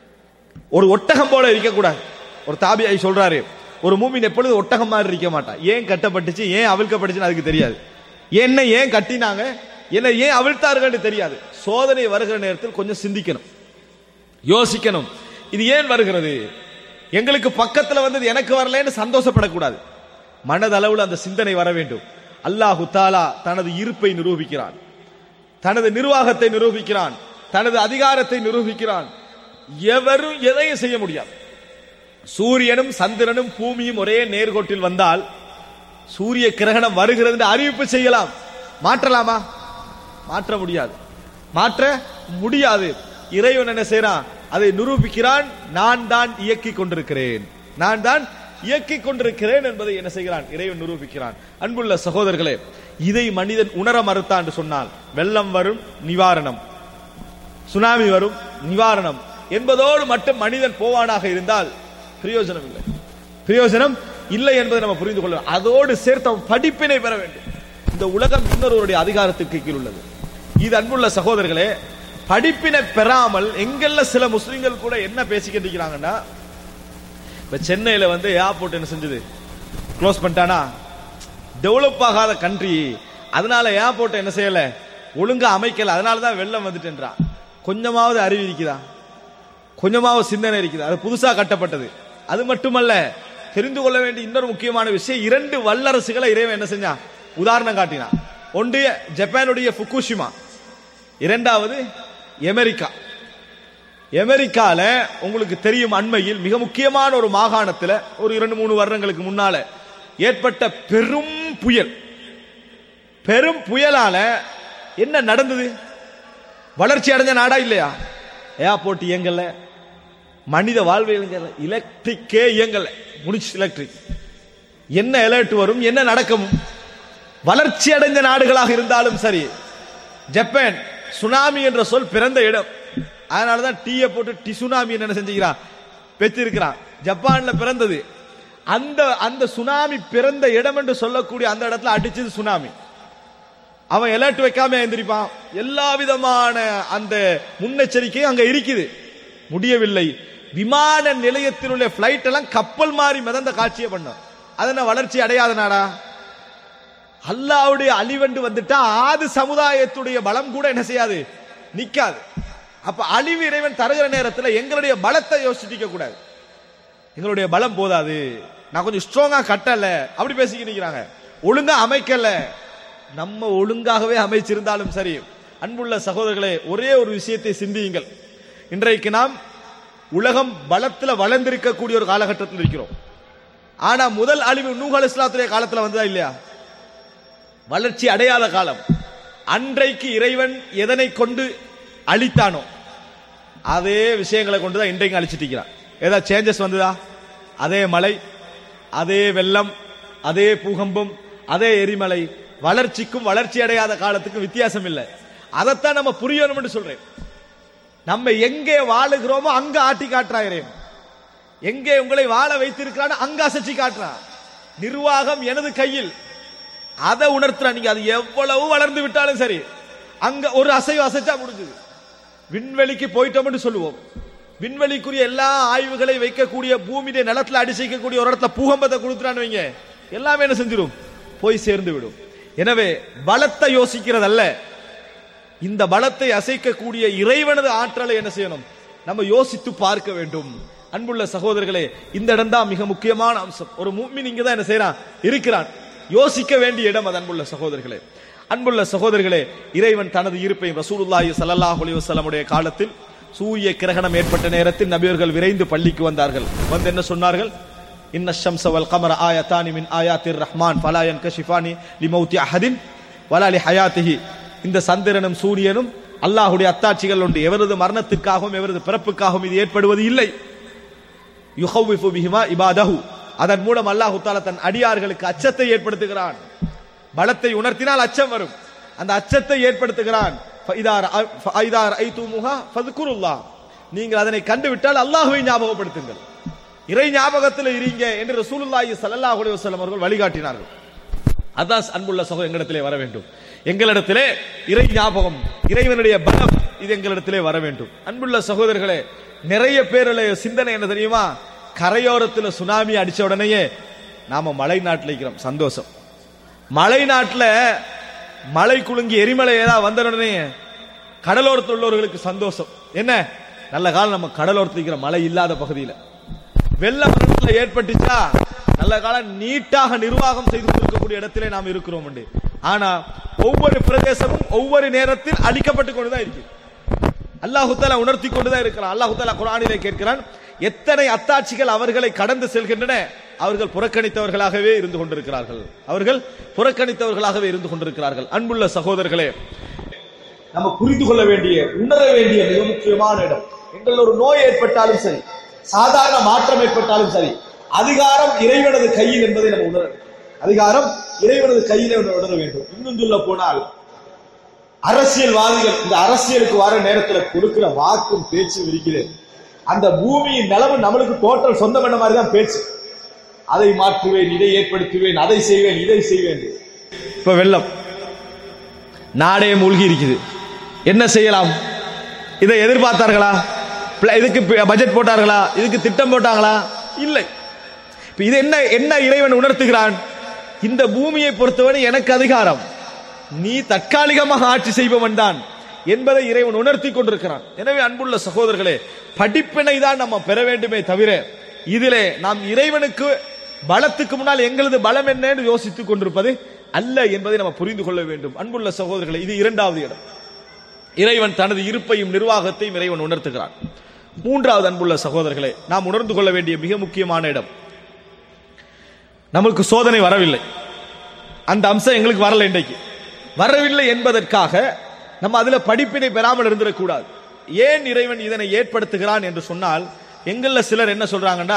ஒரு ஒட்டகம் போல இருக்கக்கூடாது ஒரு தாபியாய் சொல்றாரு ஒரு மூமின் எப்பொழுது ஒட்டகம் மாதிரி இருக்க மாட்டான் ஏன் கட்டப்பட்டுச்சு ஏன் அவிழ்க்கப்பட்டுச்சுன்னு அதுக்கு தெரியாது என்ன ஏன் கட்டினாங்க என்ன ஏன் அவிழ்த்தார்கள் தெரியாது சோதனை வருகிற நேரத்தில் கொஞ்சம் சிந்திக்கணும் யோசிக்கணும் இது ஏன் வருகிறது எங்களுக்கு பக்கத்துல வந்தது எனக்கு வரலன்னு சந்தோஷப்படக்கூடாது மனதளவில் அந்த சிந்தனை வர வேண்டும் அல்லாஹு தாலா தனது இருப்பை நிரூபிக்கிறான் தனது நிர்வாகத்தை நிரூபிக்கிறான் தனது அதிகாரத்தை நிரூபிக்கிறான் எவரும் எதையும் செய்ய முடியாது சூரியனும் சந்திரனும் பூமியும் ஒரே நேர்கோட்டில் வந்தால் சூரிய கிரகணம் வருகிறது என்று அறிவிப்பு செய்யலாம் மாற்றலாமா மாற்ற முடியாது மாற்ற முடியாது இறைவன் என்ன செய்யறான் அதை நிரூபிக்கிறான் நான் தான் இயக்கிக் கொண்டிருக்கிறேன் நான் தான் இயக்கிக் கொண்டிருக்கிறேன் என்பதை என்ன செய்கிறான் இறைவன் நிரூபிக்கிறான் அன்புள்ள சகோதரர்களே இதை மனிதன் உணர மறுத்தான் என்று சொன்னால் வெள்ளம் வரும் நிவாரணம் சுனாமி வரும் நிவாரணம் என்பதோடு மட்டும் மனிதன் போவானாக இருந்தால் பிரயோஜனம் இல்லை பிரயோஜனம் இல்லை என்பதை நம்ம புரிந்து கொள்ள அதோடு சேர்த்து அவன் படிப்பினை பெற வேண்டும் இந்த உலகம் இன்னொருவருடைய அதிகாரத்துக்கு கீழ் உள்ளது இது அன்புள்ள சகோதரர்களே படிப்பினை பெறாமல் எங்கெல்ல சில முஸ்லிம்கள் கூட என்ன பேசிக்கிட்டு இருக்கிறாங்கன்னா இப்ப சென்னையில வந்து ஏர்போர்ட் என்ன செஞ்சது க்ளோஸ் பண்ணிட்டானா டெவலப் ஆகாத கண்ட்ரி அதனால ஏர்போர்ட் என்ன செய்யல ஒழுங்கா அமைக்கல அதனால தான் வெள்ளம் வந்துட்டுன்றா கொஞ்சமாவது அறிவு இருக்குதா கொஞ்சமாவது சிந்தனை இருக்குது அது புதுசா கட்டப்பட்டது அது மட்டுமல்ல தெரிந்து கொள்ள வேண்டிய இன்னொரு முக்கியமான விஷயம் இரண்டு வல்லரசுகளை இறைவன் என்ன செஞ்சான் உதாரணம் காட்டினான் ஒன்று ஜப்பானுடைய ஃபுகுஷிமா இரண்டாவது அமெரிக்கா அமெரிக்கால உங்களுக்கு தெரியும் அண்மையில் மிக முக்கியமான ஒரு மாகாணத்தில் ஒரு இரண்டு மூணு வருடங்களுக்கு முன்னால ஏற்பட்ட பெரும் புயல் பெரும் புயலால என்ன நடந்தது வளர்ச்சி அடைஞ்ச நாடா இல்லையா ஏர்போர்ட் இயங்கல மனித வாழ்வு இயங்கல எலக்ட்ரிக்கே இயங்கல முடிச்சு எலக்ட்ரிக் என்ன அலர்ட் வரும் என்ன நடக்கும் வளர்ச்சி அடைந்த நாடுகளாக இருந்தாலும் சரி ஜப்பான் சுனாமி என்ற சொல் பிறந்த இடம் அதனாலதான் டீயை போட்டு டி சுனாமி என்ன செஞ்சுக்கிறான் பெற்றிருக்கிறான் ஜப்பான்ல பிறந்தது அந்த அந்த சுனாமி பிறந்த இடம் என்று சொல்லக்கூடிய அந்த இடத்துல அடிச்சது சுனாமி அவன் அலர்ட் வைக்காம எந்திரிப்பான் எல்லா விதமான அந்த முன்னெச்சரிக்கையும் அங்க இருக்குது முடியவில்லை விமான நிலையத்தில் உள்ள பிளைட் எல்லாம் கப்பல் மாறி மிதந்த காட்சியை பண்ணோம் அதன வளர்ச்சி அடையாத நாடா அல்லாவுடைய அழிவண்டு வந்துட்டா ஆது சமுதாயத்துடைய பலம் கூட என்ன செய்யாது நிக்காது அப்ப அழிவு இறைவன் தருகிற நேரத்தில் எங்களுடைய பலத்தை யோசிக்க கூடாது எங்களுடைய பலம் போதாது நான் கொஞ்சம் ஸ்ட்ராங்கா கட்டல அப்படி பேசிக்கிட்டு இருக்கிறாங்க ஒழுங்கா அமைக்கல நம்ம ஒழுங்காகவே அமைச்சிருந்தாலும் சரி அன்புள்ள சகோதரர்களே ஒரே ஒரு விஷயத்தை சிந்தியுங்கள் இன்றைக்கு நாம் உலகம் பலத்துல வளர்ந்திருக்கக்கூடிய ஒரு காலகட்டத்தில் இருக்கிறோம் ஆனா முதல் அழிவு நூகல் இஸ்லாத்துடைய காலத்துல வந்ததா இல்லையா வளர்ச்சி அடையாத காலம் அன்றைக்கு இறைவன் எதனை கொண்டு அழித்தானோ அதே விஷயங்களை கொண்டு தான் இன்றைக்கு அழிச்சிட்டு இருக்கிறான் ஏதாவது சேஞ்சஸ் வந்ததா அதே மழை அதே வெள்ளம் அதே பூகம்பம் அதே எரிமலை வளர்ச்சிக்கும் வளர்ச்சி அடையாத காலத்துக்கும் வித்தியாசம் இல்லை அதைத்தான் நம்ம புரியணும் என்று சொல்றேன் நம்ம எங்கே வாழுகிறோமோ அங்க ஆட்டி காட்டுறான் இறைவன் எங்கே உங்களை வாழ வைத்திருக்கிறான் அங்க அசைச்சு காட்டுறான் நிர்வாகம் எனது கையில் அதை உணர்த்துறான் நீங்க அது எவ்வளவு வளர்ந்து விட்டாலும் சரி அங்க ஒரு அசைவு அசைச்சா முடிஞ்சது விண்வெளிக்கு போயிட்டோம்னு சொல்லுவோம் விண்வெளிக்குரிய எல்லா ஆய்வுகளை வைக்கக்கூடிய பூமியுடைய நிலத்துல அடிச்சிக்கக்கூடிய ஒரு இடத்துல பூகம்பத்தை கொடுத்துறான்னு வைங்க எல்லாமே என்ன செஞ்சிடும் போய் சேர்ந்து விடும் எனவே பலத்தை யோசிக்கிறதல்ல இந்த பலத்தை அசைக்கக்கூடிய இறைவனது ஆற்றலை என்ன செய்யணும் நம்ம யோசித்து பார்க்க வேண்டும் அன்புள்ள சகோதரர்களே இந்த இடம் தான் மிக முக்கியமான அம்சம் ஒரு மூமின் இங்க தான் என்ன செய்யறான் இருக்கிறான் யோசிக்க வேண்டிய இடம் அது அன்புள்ள சகோதரர்களே அன்புள்ள சகோதரர்களே இறைவன் தனது இருப்பையும் ரசூலுல்லாஹி ஸல்லல்லாஹு அலைஹி வஸல்லமுடைய காலத்தில் சூரிய கிரகணம் ஏற்பட்ட நேரத்தில் நபியர்கள் விரைந்து பள்ளிக்கு வந்தார்கள் வந்து என்ன சொன்னார்கள் இன்ன ஷம்ஸ வல் கமர ஆயத்தானி மின் ஆயாத்திர் ரஹ்மான் ஃபலா யன்கஷிஃபானி லிமௌத்தி அஹதின் வலா லி ஹயாத்திஹி இந்த சந்திரனும் சூரியனும் அல்லாஹ்வுடைய அத்தாட்சிகள் உண்டு எவரது மரணத்திற்காகவும் எவரது பிறப்புக்காகவும் இது ஏற்படுவது இல்லை யுஹவ்விஃபு பிஹிமா இபாதஹு அதன் மூலம் அல்லாஹ் தஆலா தன் அடியார்களுக்கு அச்சத்தை ஏற்படுத்துகிறான் பலத்தை உணர்த்தினால் அச்சம் வரும் அந்த அச்சத்தை ஏற்படுத்துகிறான் ஃபைதா ரஅ- ஃபைதா ரஐதுமுஹா ஃபذ்குருல்லாஹ் நீங்கள் அதனை கண்டுவிட்டால் அல்லாஹ்வை ஞாபகப்படுத்துங்கள் இறை ஞாபகத்தில் இருங்க என்று ரசூலுல்லாஹி ஸல்லல்லாஹு அலைஹி வஸல்லம் அவர்கள் வழிகாட்டினார்கள் அதான் அன்புள்ள சகோ எங்களிடத்திலே வர வேண்டும் எங்களிடத்திலே இறை ஞாபகம் இறைவனுடைய பலம் இது எங்களிடத்திலே வர வேண்டும் அன்புள்ள சகோதரர்களே நிறைய பேருடைய சிந்தனை என்ன தெரியுமா கரையோரத்துல சுனாமி அடிச்ச உடனேயே நாம மலை நாட்டில் இருக்கிறோம் சந்தோஷம் மலை நாட்டுல மலை குலுங்கி எரிமலை ஏதாவது வந்த உடனே கடலோரத்தில் உள்ளவர்களுக்கு சந்தோஷம் என்ன நல்ல காலம் நம்ம கடலோரத்தில் இருக்கிற மழை இல்லாத பகுதியில் வெள்ள மரணத்துல ஏற்பட்டுச்சா நல்ல காலம் நீட்டாக நிர்வாகம் செய்து கொண்டிருக்கக்கூடிய இடத்திலே நாம் இருக்கிறோம் உண்டு. ஆனா ஒவ்வொரு பிரதேசமும் ஒவ்வொரு நேரத்தில் அழிக்கப்பட்டு கொண்டுதான் இருக்கு அல்லாஹு தாலா உணர்த்தி கொண்டுதான் இருக்கிறான் அல்லாஹு தாலா குரானிலே கேட்கிறான் எத்தனை அத்தாட்சிகள் அவர்களை கடந்து செல்கின்றன அவர்கள் புறக்கணித்தவர்களாகவே இருந்து கொண்டிருக்கிறார்கள் அவர்கள் புறக்கணித்தவர்களாகவே இருந்து கொண்டிருக்கிறார்கள் அன்புள்ள சகோதரர்களே நம்ம புரிந்து கொள்ள வேண்டிய உணர வேண்டிய மிக முக்கியமான இடம் எங்கள் ஒரு நோய் ஏற்பட்டாலும் சரி சாதாரண மாற்றம் ஏற்பட்டாலும் சரி அதிகாரம் இறைவனது கையில் என்பதை நம்ம உணர வேண்டும். அதிகாரம் இறைவனது கையிலே உணர வேண்டும் இன்னும் சொல்ல போனால் அரசியல்வாதிகள் இந்த அரசியலுக்கு வர நேரத்துல கொடுக்கிற வாக்கும் பேச்சும் இருக்கிறது அந்த பூமியின் நிலவு நம்மளுக்கு டோட்டல் சொந்தம் பண்ண மாதிரி தான் பேச்சு அதை மாற்றுவேன் இதை ஏற்படுத்துவேன் அதை செய்வேன் இதை செய்வேன் இப்ப வெள்ளம் நாடே மூழ்கி இருக்குது என்ன செய்யலாம் இதை எதிர்பார்த்தார்களா பிள- இதுக்கு ப- பட்ஜெட் போட்டார்களா இதுக்கு திட்டம் போட்டாங்களா இல்லை இப்ப இது என்ன என்ன இறைவன் உணர்த்துகிறான் இந்த பூமியை பொறுத்தவரை எனக்கு அதிகாரம் நீ தற்காலிகமாக ஆட்சி செய்பவன் தான் என்பதை இறைவன் உணர்த்தி கொண்டிருக்கிறான் எனவே அன்புள்ள சகோதரர்களே படிப்பினை தான் நம்ம பெற வேண்டுமே தவிர இதிலே நாம் இறைவனுக்கு பலத்துக்கு முன்னால் எங்களது பலம் என்னன்னு யோசித்துக் கொண்டிருப்பது அல்ல என்பதை நம்ம புரிந்து கொள்ள வேண்டும் அன்புள்ள சகோதரர்களே இது இரண்டாவது இடம் இறைவன் தனது இருப்பையும் நிர்வாகத்தையும் இறைவன் உணர்த்துகிறான் மூன்றாவது அன்புள்ள சகோதரர்களே நாம் உணர்ந்து கொள்ள வேண்டிய மிக முக்கியமான இடம் நமக்கு சோதனை வரவில்லை அந்த அம்சம் எங்களுக்கு வரல இன்றைக்கு வரவில்லை என்பதற்காக நம்ம அதுல படிப்பினை பெறாமல் இருந்திடக்கூடாது ஏன் இறைவன் இதனை ஏற்படுத்துகிறான் என்று சொன்னால் எங்கள்ல சிலர் என்ன சொல்றாங்கன்னா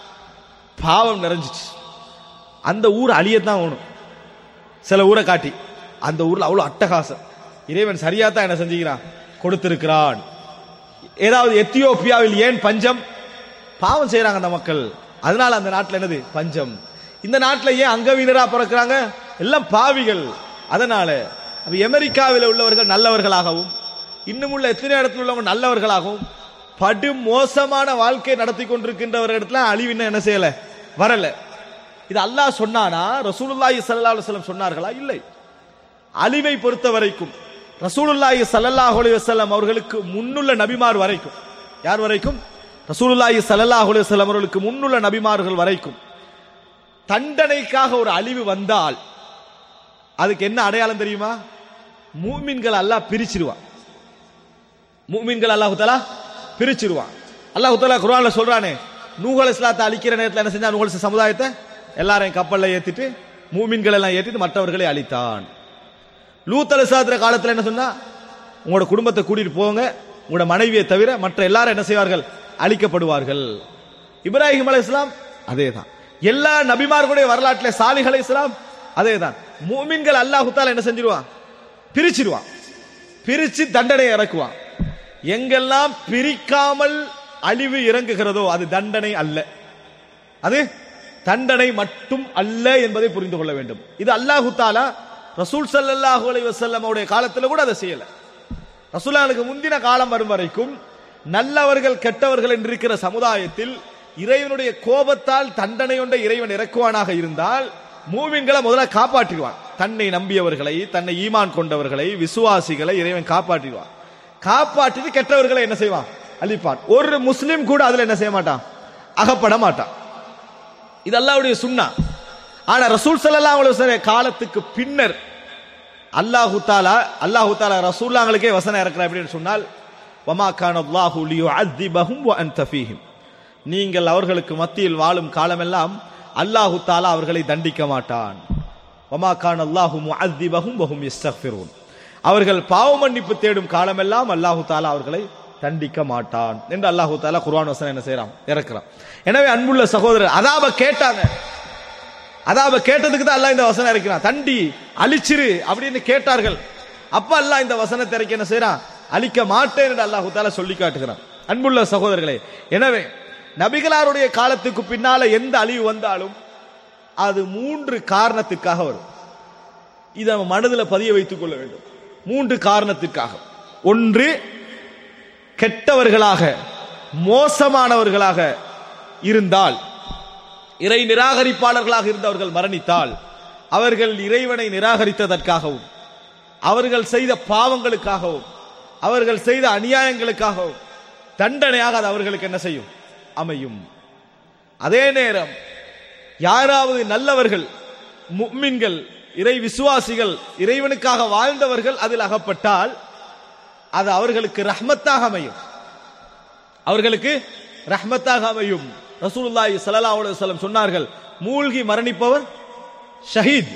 பாவம் நிறைஞ்சிச்சு அந்த ஊர் அழியத்தான் வேணும் சில ஊரை காட்டி அந்த ஊர்ல அவ்வளவு அட்டகாசம் இறைவன் சரியா தான் என்ன செஞ்சுக்கிறான் கொடுத்திருக்கிறான் ஏதாவது எத்தியோப்பியாவில் ஏன் பஞ்சம் பாவம் செய்யறாங்க அந்த மக்கள் அதனால அந்த நாட்டுல என்னது பஞ்சம் இந்த நாட்டுல ஏன் அங்கவீனரா பிறக்கிறாங்க எல்லாம் பாவிகள் அதனால அப்ப அமெரிக்காவில் உள்ளவர்கள் நல்லவர்களாகவும் இன்னும் உள்ள எத்தனை இடத்துல உள்ளவங்க நல்லவர்களாகவும் படு மோசமான வாழ்க்கை நடத்தி கொண்டிருக்கின்றவர்களிடத்துல அழிவு இன்னும் என்ன செய்யல வரல இது அல்லாஹ் சொன்னானா ரசூலுல்லாஹி ஸல்லல்லாஹு அலைஹி வஸல்லம் சொன்னார்களா இல்லை அழிவை பொறுத்த வரைக்கும் ரசூலுல்லாஹி ஸல்லல்லாஹு அலைஹி வஸல்லம் அவர்களுக்கு முன்னுள்ள நபிமார் வரைக்கும் யார் வரைக்கும் ரசூலுல்லாஹி ஸல்லல்லாஹு அலைஹி வஸல்லம் அவர்களுக்கு முன்னுள்ள நபிமார்கள் வரைக்கும் தண்டனைக்காக ஒரு அழிவு வந்தால் அதுக்கு என்ன அடையாளம் தெரியுமா மூமின்கள் அல்லாஹ் பிரிச்சிருவான் மூமின்கள் அல்லாஹு தஆலா பிரிச்சிருவான் அல்லாஹு தஆலா குர்ஆன்ல சொல்றானே நூஹ் இஸ்லாத்தை அழிக்கிற நேரத்தில் என்ன செஞ்சா நூஹ் அலைஹிஸ்ஸலாம் சமுதாயத்தை எல்லாரையும் கப்பல்ல ஏத்திட்டு மூமின்கள் எல்லாம் ஏத்திட்டு மற்றவர்களை அழித்தான் லூத் அலிஸ்லாத்திர காலத்துல என்ன சொன்னா உங்களோட குடும்பத்தை கூட்டிட்டு போங்க உங்களோட மனைவியை தவிர மற்ற எல்லாரும் என்ன செய்வார்கள் அழிக்கப்படுவார்கள் இப்ராஹிம் அலை இஸ்லாம் அதே தான் எல்லா நபிமார்களுடைய வரலாற்றிலே சாலிஹ் அலை இஸ்லாம் அதே தான் மூமின்கள் அல்லாஹு தாலா என்ன செஞ்சிருவான் பிரிச்சிருவான் பிரிச்சு தண்டனை இறக்குவான் எங்கெல்லாம் பிரிக்காமல் அழிவு இறங்குகிறதோ அது தண்டனை அல்ல அது தண்டனை மட்டும் அல்ல என்பதை புரிந்து கொள்ள வேண்டும் இது அல்லாஹு தாலா ரசூல் ஸல்லல்லாஹு அலைஹி வஸல்லம் அவருடைய காலத்துல கூட அதை செய்யல ரசூலானுக்கு முந்தின காலம் வரும் வரைக்கும் நல்லவர்கள் கெட்டவர்கள் என்று இருக்கிற சமுதாயத்தில் இறைவனுடைய கோபத்தால் தண்டனை கொண்ட இறைவன் இறக்குவானாக இருந்தால் மூவின்களை முதல்ல காப்பாற்றிடுவான் தன்னை நம்பியவர்களை தன்னை ஈமான் கொண்டவர்களை விசுவாசிகளை இறைவன் காப்பாற்றிடுவான் காப்பாற்றிட்டு கெட்டவர்களை என்ன செய்வான் அழிப்பான் ஒரு முஸ்லிம் கூட அதுல என்ன செய்ய மாட்டான் அகப்பட மாட்டான் இது அல்லாஹ்வுடைய சுன்னா ஆனா ரசூல் ஸல்லல்லாஹு அலைஹி வஸல்லம் காலத்துக்கு பின்னர் அல்லாஹு தாலா அல்லாஹு தாலா ரசூல்லாங்களுக்கே வசனம் இறக்குற அப்படின்னு சொன்னால் வமா கான அல்லாஹு லியுஅذிபஹும் வ அன்த ஃபீஹிம் நீங்கள் அவர்களுக்கு மத்தியில் வாழும் காலமெல்லாம் அல்லாஹு தாலா அவர்களை தண்டிக்க மாட்டான் வமா கான அல்லாஹு முஅذிபஹும் வஹும் யஸ்தக்ஃபிரூன் அவர்கள் பாவ மன்னிப்பு தேடும் காலமெல்லாம் அல்லாஹு தாலா அவர்களை தண்டிக்க மாட்டான் என்று அல்லாஹு தாலா குர்ஆன் வசனம் என்ன செய்றான் இறக்குறான் எனவே அன்புள்ள சகோதரர் அதாப கேட்டாங்க அதாப கேட்டதுக்கு தான் அல்லாஹ் இந்த வசனம் இறக்கிறான் தண்டி அழிச்சிரு அப்படின்னு கேட்டார்கள் அப்ப அல்லாஹ் இந்த வசனத்தை இறக்கி என்ன செய்றான் அழிக்க மாட்டேன் என்று அல்லாஹு தாலா சொல்லி காட்டுகிறான் அன்புள்ள சகோதரர்களே எனவே நபிகளாருடைய காலத்துக்கு பின்னால எந்த அழிவு வந்தாலும் அது மூன்று காரணத்துக்காக வரும் இதை நம்ம மனதில் பதிய வைத்துக் கொள்ள வேண்டும் மூன்று காரணத்திற்காக ஒன்று கெட்டவர்களாக மோசமானவர்களாக இருந்தால் இறை நிராகரிப்பாளர்களாக இருந்தவர்கள் மரணித்தால் அவர்கள் இறைவனை நிராகரித்ததற்காகவும் அவர்கள் செய்த பாவங்களுக்காகவும் அவர்கள் செய்த அநியாயங்களுக்காகவும் தண்டனையாக அது அவர்களுக்கு என்ன செய்யும் அமையும் அதே நேரம் யாராவது நல்லவர்கள் முக்மின்கள் இறை விசுவாசிகள் இறைவனுக்காக வாழ்ந்தவர்கள் அதில் அகப்பட்டால் அது அவர்களுக்கு ரஹ்மத்தாக அமையும் அவர்களுக்கு ரஹ்மத்தாக அமையும் ரசூலுல்லாஹி ஸல்லல்லாஹு அலைஹி வஸல்லம் சொன்னார்கள் மூழ்கி மரணிப்பவர் ஷஹீத்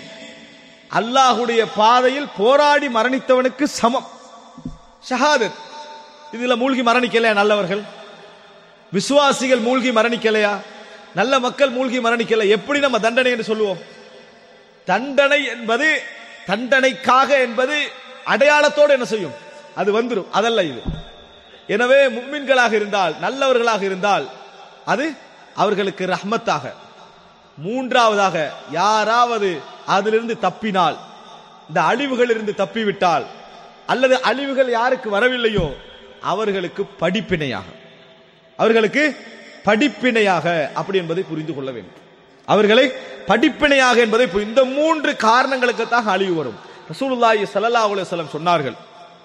அல்லாஹ்வுடைய பாதையில் போராடி மரணித்தவனுக்கு சமம் ஷஹாதத் இதுல மூழ்கி மரணிக்கலையா நல்லவர்கள் விசுவாசிகள் மூழ்கி மரணிக்கலையா நல்ல மக்கள் மூழ்கி மரணிக்கல எப்படி நம்ம தண்டனை என்று சொல்லுவோம் தண்டனை என்பது தண்டனைக்காக என்பது அடையாளத்தோடு என்ன செய்யும் அது வந்துடும் அதல்ல இது எனவே முக்மின்களாக இருந்தால் நல்லவர்களாக இருந்தால் அது அவர்களுக்கு ரஹ்மத்தாக மூன்றாவதாக யாராவது அதிலிருந்து தப்பினால் இந்த அழிவுகளிலிருந்து தப்பிவிட்டால் அல்லது அழிவுகள் யாருக்கு வரவில்லையோ அவர்களுக்கு படிப்பினையாக அவர்களுக்கு படிப்பினையாக அப்படி என்பதை புரிந்து கொள்ள வேண்டும் அவர்களை படிப்பினையாக என்பதை பு- இந்த மூன்று காரணங்களுக்குத்தாக அழிவு வரும் ரசூலுல்லாஹி ஸல்லல்லாஹு அலைஹி வஸல்லம் சொன்னார்கள்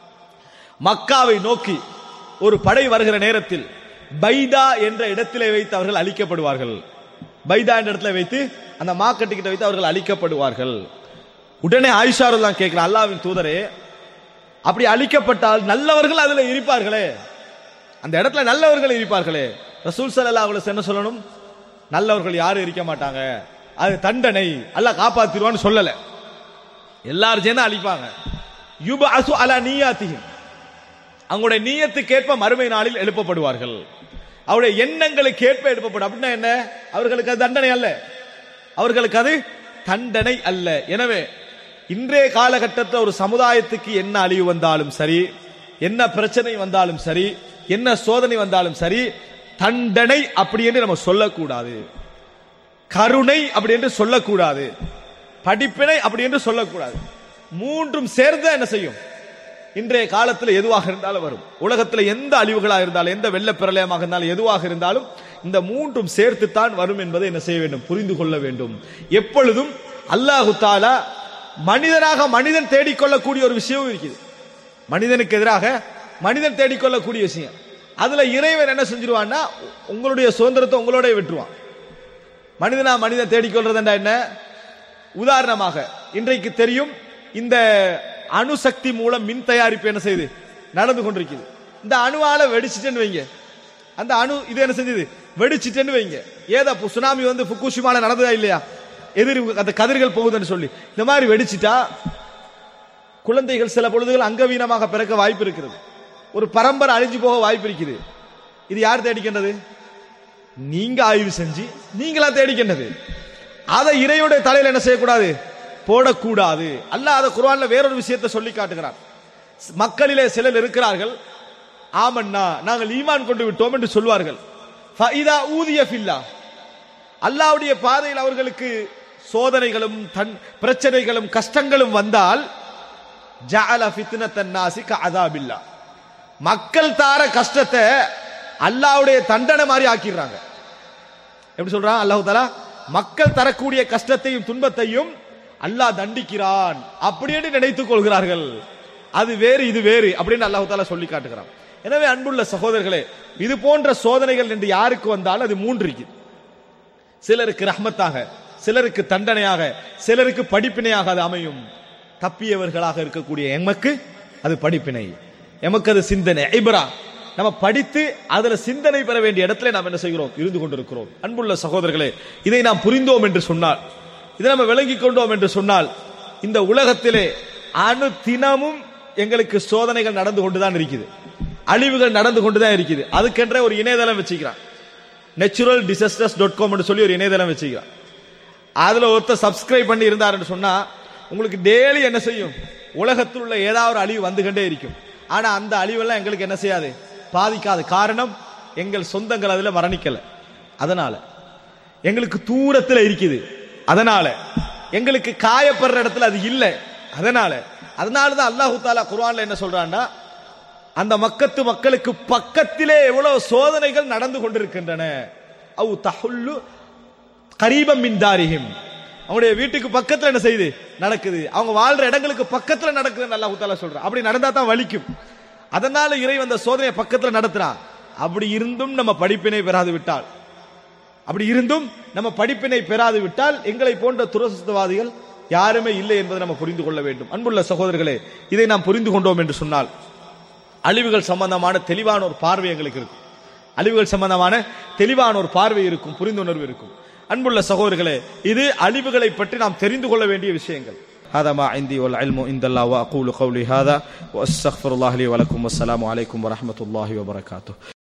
மக்காவை நோக்கி ஒரு படை வருகிற நேரத்தில் பைதா என்ற இடத்திலே வைத்து அவர்கள் அழிக்கப்படுவார்கள் பைதா என்ற இடத்துல வைத்து அந்த மாக்கட்டு கிட்ட வைத்து அவர்கள் அழிக்கப்படுவார்கள் உடனே ஆயிஷாருல்லாம் கேட்கிற அல்லாவின் தூதரே அப்படி அழிக்கப்பட்டால் நல்லவர்கள் அதுல இருப்பார்களே அந்த இடத்துல நல்லவர்கள் இருப்பார்களே ரசூல் ஸல்லல்லாஹு அலைஹி வஸல்லம் என்ன சொல்லணும் நல்லவர்கள் யாரும் இருக்க மாட்டாங்க அது தண்டனை அல்லாஹ் காப்பாத்திடுவான்னு சொல்லல எல்லாரும் சேர்ந்து அழிப்பாங்க யுபஅசு அலா நியாத்திஹிம் அவங்களுடைய நீயத்துக்கேற்ப மறுமை நாளில் எழுப்பப்படுவார்கள் அவருடைய எண்ணங்களுக்கு ஏற்ப எழுப்பப்படும் அப்படின்னா என்ன அவர்களுக்கு அது தண்டனை அல்ல அவர்களுக்கு அது தண்டனை அல்ல எனவே இன்றைய காலகட்டத்தில் ஒரு சமுதாயத்துக்கு என்ன அழிவு வந்தாலும் சரி என்ன பிரச்சனை வந்தாலும் சரி என்ன சோதனை வந்தாலும் சரி தண்டனை அப்படி என்று நம்ம சொல்லக்கூடாது கருணை அப்படி என்று சொல்லக்கூடாது படிப்பினை அப்படி என்று சொல்லக்கூடாது மூன்றும் சேர்ந்து என்ன செய்யும் இன்றைய காலத்தில் எதுவாக இருந்தாலும் வரும் உலகத்தில் எந்த அழிவுகளாக இருந்தாலும் எந்த வெள்ள பிரளயமாக இருந்தாலும் எதுவாக இருந்தாலும் இந்த மூன்றும் சேர்த்துத்தான் வரும் என்பதை என்ன செய்ய வேண்டும் புரிந்து கொள்ள வேண்டும் எப்பொழுதும் அல்லாஹு தாலா மனிதனாக மனிதன் தேடிக்கொள்ளக்கூடிய ஒரு விஷயம் இருக்குது மனிதனுக்கு எதிராக மனிதன் தேடிக்கொள்ளக்கூடிய விஷயம் அதுல இறைவன் என்ன செஞ்சிருவான்னா உங்களுடைய சுதந்திரத்தை உங்களோட விட்டுருவான் மனிதனா மனிதன் தேடிக்கொள்றதுண்டா என்ன உதாரணமாக இன்றைக்கு தெரியும் இந்த அணுசக்தி மூலம் மின் தயாரிப்பு என்ன செய்யுது நடந்து கொண்டிருக்குது இந்த அணுவால வெடிச்சிட்டேன்னு வைங்க அந்த அணு இது என்ன செஞ்சது வெடிச்சிட்டேன்னு வைங்க ஏதா பு- சுனாமி வந்து புக்குஷிமால நடந்ததா இல்லையா எதிர் அந்த கதிர்கள் போகுதுன்னு சொல்லி இந்த மாதிரி வெடிச்சிட்டா குழந்தைகள் சில பொழுதுகள் அங்கவீனமாக பிறக்க வாய்ப்பு இருக்கிறது ஒரு பரம்பரை அழிஞ்சு போக வாய்ப்பு இருக்குது இது யார் தேடிக்கின்றது நீங்க ஆய்வு செஞ்சு நீங்களா தேடிக்கின்றது அதை இறையுடைய தலையில என்ன செய்யக்கூடாது போடக்கூடாது அல்லாஹ் அதை குர்ஆன்ல வேறொரு விஷயத்தை சொல்லி காட்டுகிறான் மக்களிலே சிலர் இருக்கிறார்கள் ஆமன்னா நாங்கள் ஈமான் கொண்டு விட்டோம் என்று சொல்வார்கள் ஃபஇதா ஊதிய ஃபில்லா அல்லாஹ்வுடைய பாதையில் அவர்களுக்கு சோதனைகளும் தன் பிரச்சனைகளும் கஷ்டங்களும் வந்தால் ஜஅல ஃபித்னத்தன் நாசி கஅதாபில்லா மக்கள் தார கஷ்டத்தை அல்லாஹ்வுடைய தண்டனை மாதிரி ஆக்கிடுறாங்க எப்படி சொல்றான் அல்லாஹ் தாலா மக்கள் தரக்கூடிய கஷ்டத்தையும் துன்பத்தையும் அல்லாஹ் தண்டிக்கிறான் அப்படின்னு நினைத்துக் கொள்கிறார்கள் அது வேறு இது வேறு அப்படின்னு அல்லாஹ் தாலா சொல்லி காட்டுகிறான் எனவே அன்புள்ள சகோதரர்களே இது போன்ற சோதனைகள் என்று யாருக்கு வந்தாலும் அது மூன்று இருக்குது சிலருக்கு ரஹ்மத்தாக சிலருக்கு தண்டனையாக சிலருக்கு படிப்பினையாக அது அமையும் தப்பியவர்களாக இருக்கக்கூடிய எமக்கு அது படிப்பினை எமக்கு அது சிந்தனை ஐபரா நம்ம படித்து அதுல சிந்தனை பெற வேண்டிய இடத்துல நாம் என்ன செய்கிறோம் இருந்து கொண்டிருக்கிறோம் அன்புள்ள சகோதரர்களே இதை நாம் புரிந்தோம் என்று சொன்னால் இதை நம்ம விளங்கிக் கொண்டோம் என்று சொன்னால் இந்த உலகத்திலே அணு தினமும் எங்களுக்கு சோதனைகள் நடந்து கொண்டுதான் இருக்குது அழிவுகள் நடந்து கொண்டுதான் இருக்குது அதுக்கென்ற ஒரு இணையதளம் வச்சுக்கிறான் நேச்சுரல் டிசாஸ்டர்ஸ் டாட் காம் சொல்லி ஒரு இணையதளம் வச்சுக்கிறான் அதுல ஒருத்தர் சப்ஸ்கிரைப் பண்ணி இருந்தாருன்னு சொன்னா உங்களுக்கு டெய்லி என்ன செய்யும் உலகத்தில் உள்ள ஏதாவது ஒரு அழிவு வந்துகிட்டே இருக்கும் ஆனா அந்த அழிவெல்லாம் எங்களுக்கு என்ன செய்யாது பாதிக்காது காரணம் எங்கள் சொந்தங்கள் அதுல மரணிக்கல அதனால எங்களுக்கு தூரத்துல இருக்குது அதனால எங்களுக்கு காயப்படுற இடத்துல அது இல்லை அதனால அதனால தான் அல்லாஹு தாலா குர்ஆன்ல என்ன சொல்றான்னா அந்த மக்கத்து மக்களுக்கு பக்கத்திலே எவ்வளவு சோதனைகள் நடந்து கொண்டிருக்கின்றன அவு தஹுல்லு கரீபம் மின் தாரிஹிம் அவங்களுடைய வீட்டுக்கு பக்கத்துல என்ன செய்யுது நடக்குது அவங்க வாழ்ற இடங்களுக்கு பக்கத்துல நடக்குதுன்னு அல்லாஹ் தாலா சொல்றான் அப்படி நடந்தா தான் வலிக்கும் அதனால இறை வந்த சோதனையை பக்கத்துல நடத்துறான் அப்படி இருந்தும் நம்ம படிப்பினை பெறாது விட்டால் அப்படி இருந்தும் நம்ம படிப்பினை பெறாது விட்டால் எங்களை போன்ற துரசுத்தவாதிகள் யாருமே இல்லை என்பதை நம்ம புரிந்து கொள்ள வேண்டும் அன்புள்ள சகோதரர்களே இதை நாம் புரிந்து கொண்டோம் என்று சொன்னால் அழிவுகள் சம்பந்தமான தெளிவான ஒரு பார்வை எங்களுக்கு இருக்கும் அழிவுகள் சம்பந்தமான தெளிவான ஒரு பார்வை இருக்கும் புரிந்துணர்வு இருக்கும் அன்புள்ள சகோதரர்களே இது அழிவுகளை பற்றி நாம் தெரிந்து கொள்ள வேண்டிய விஷயங்கள் هذا ما عندي والعلم عند الله وأقول قولي هذا وأستغفر الله لي ولكم والسلام عليكم ورحمة الله وبركاته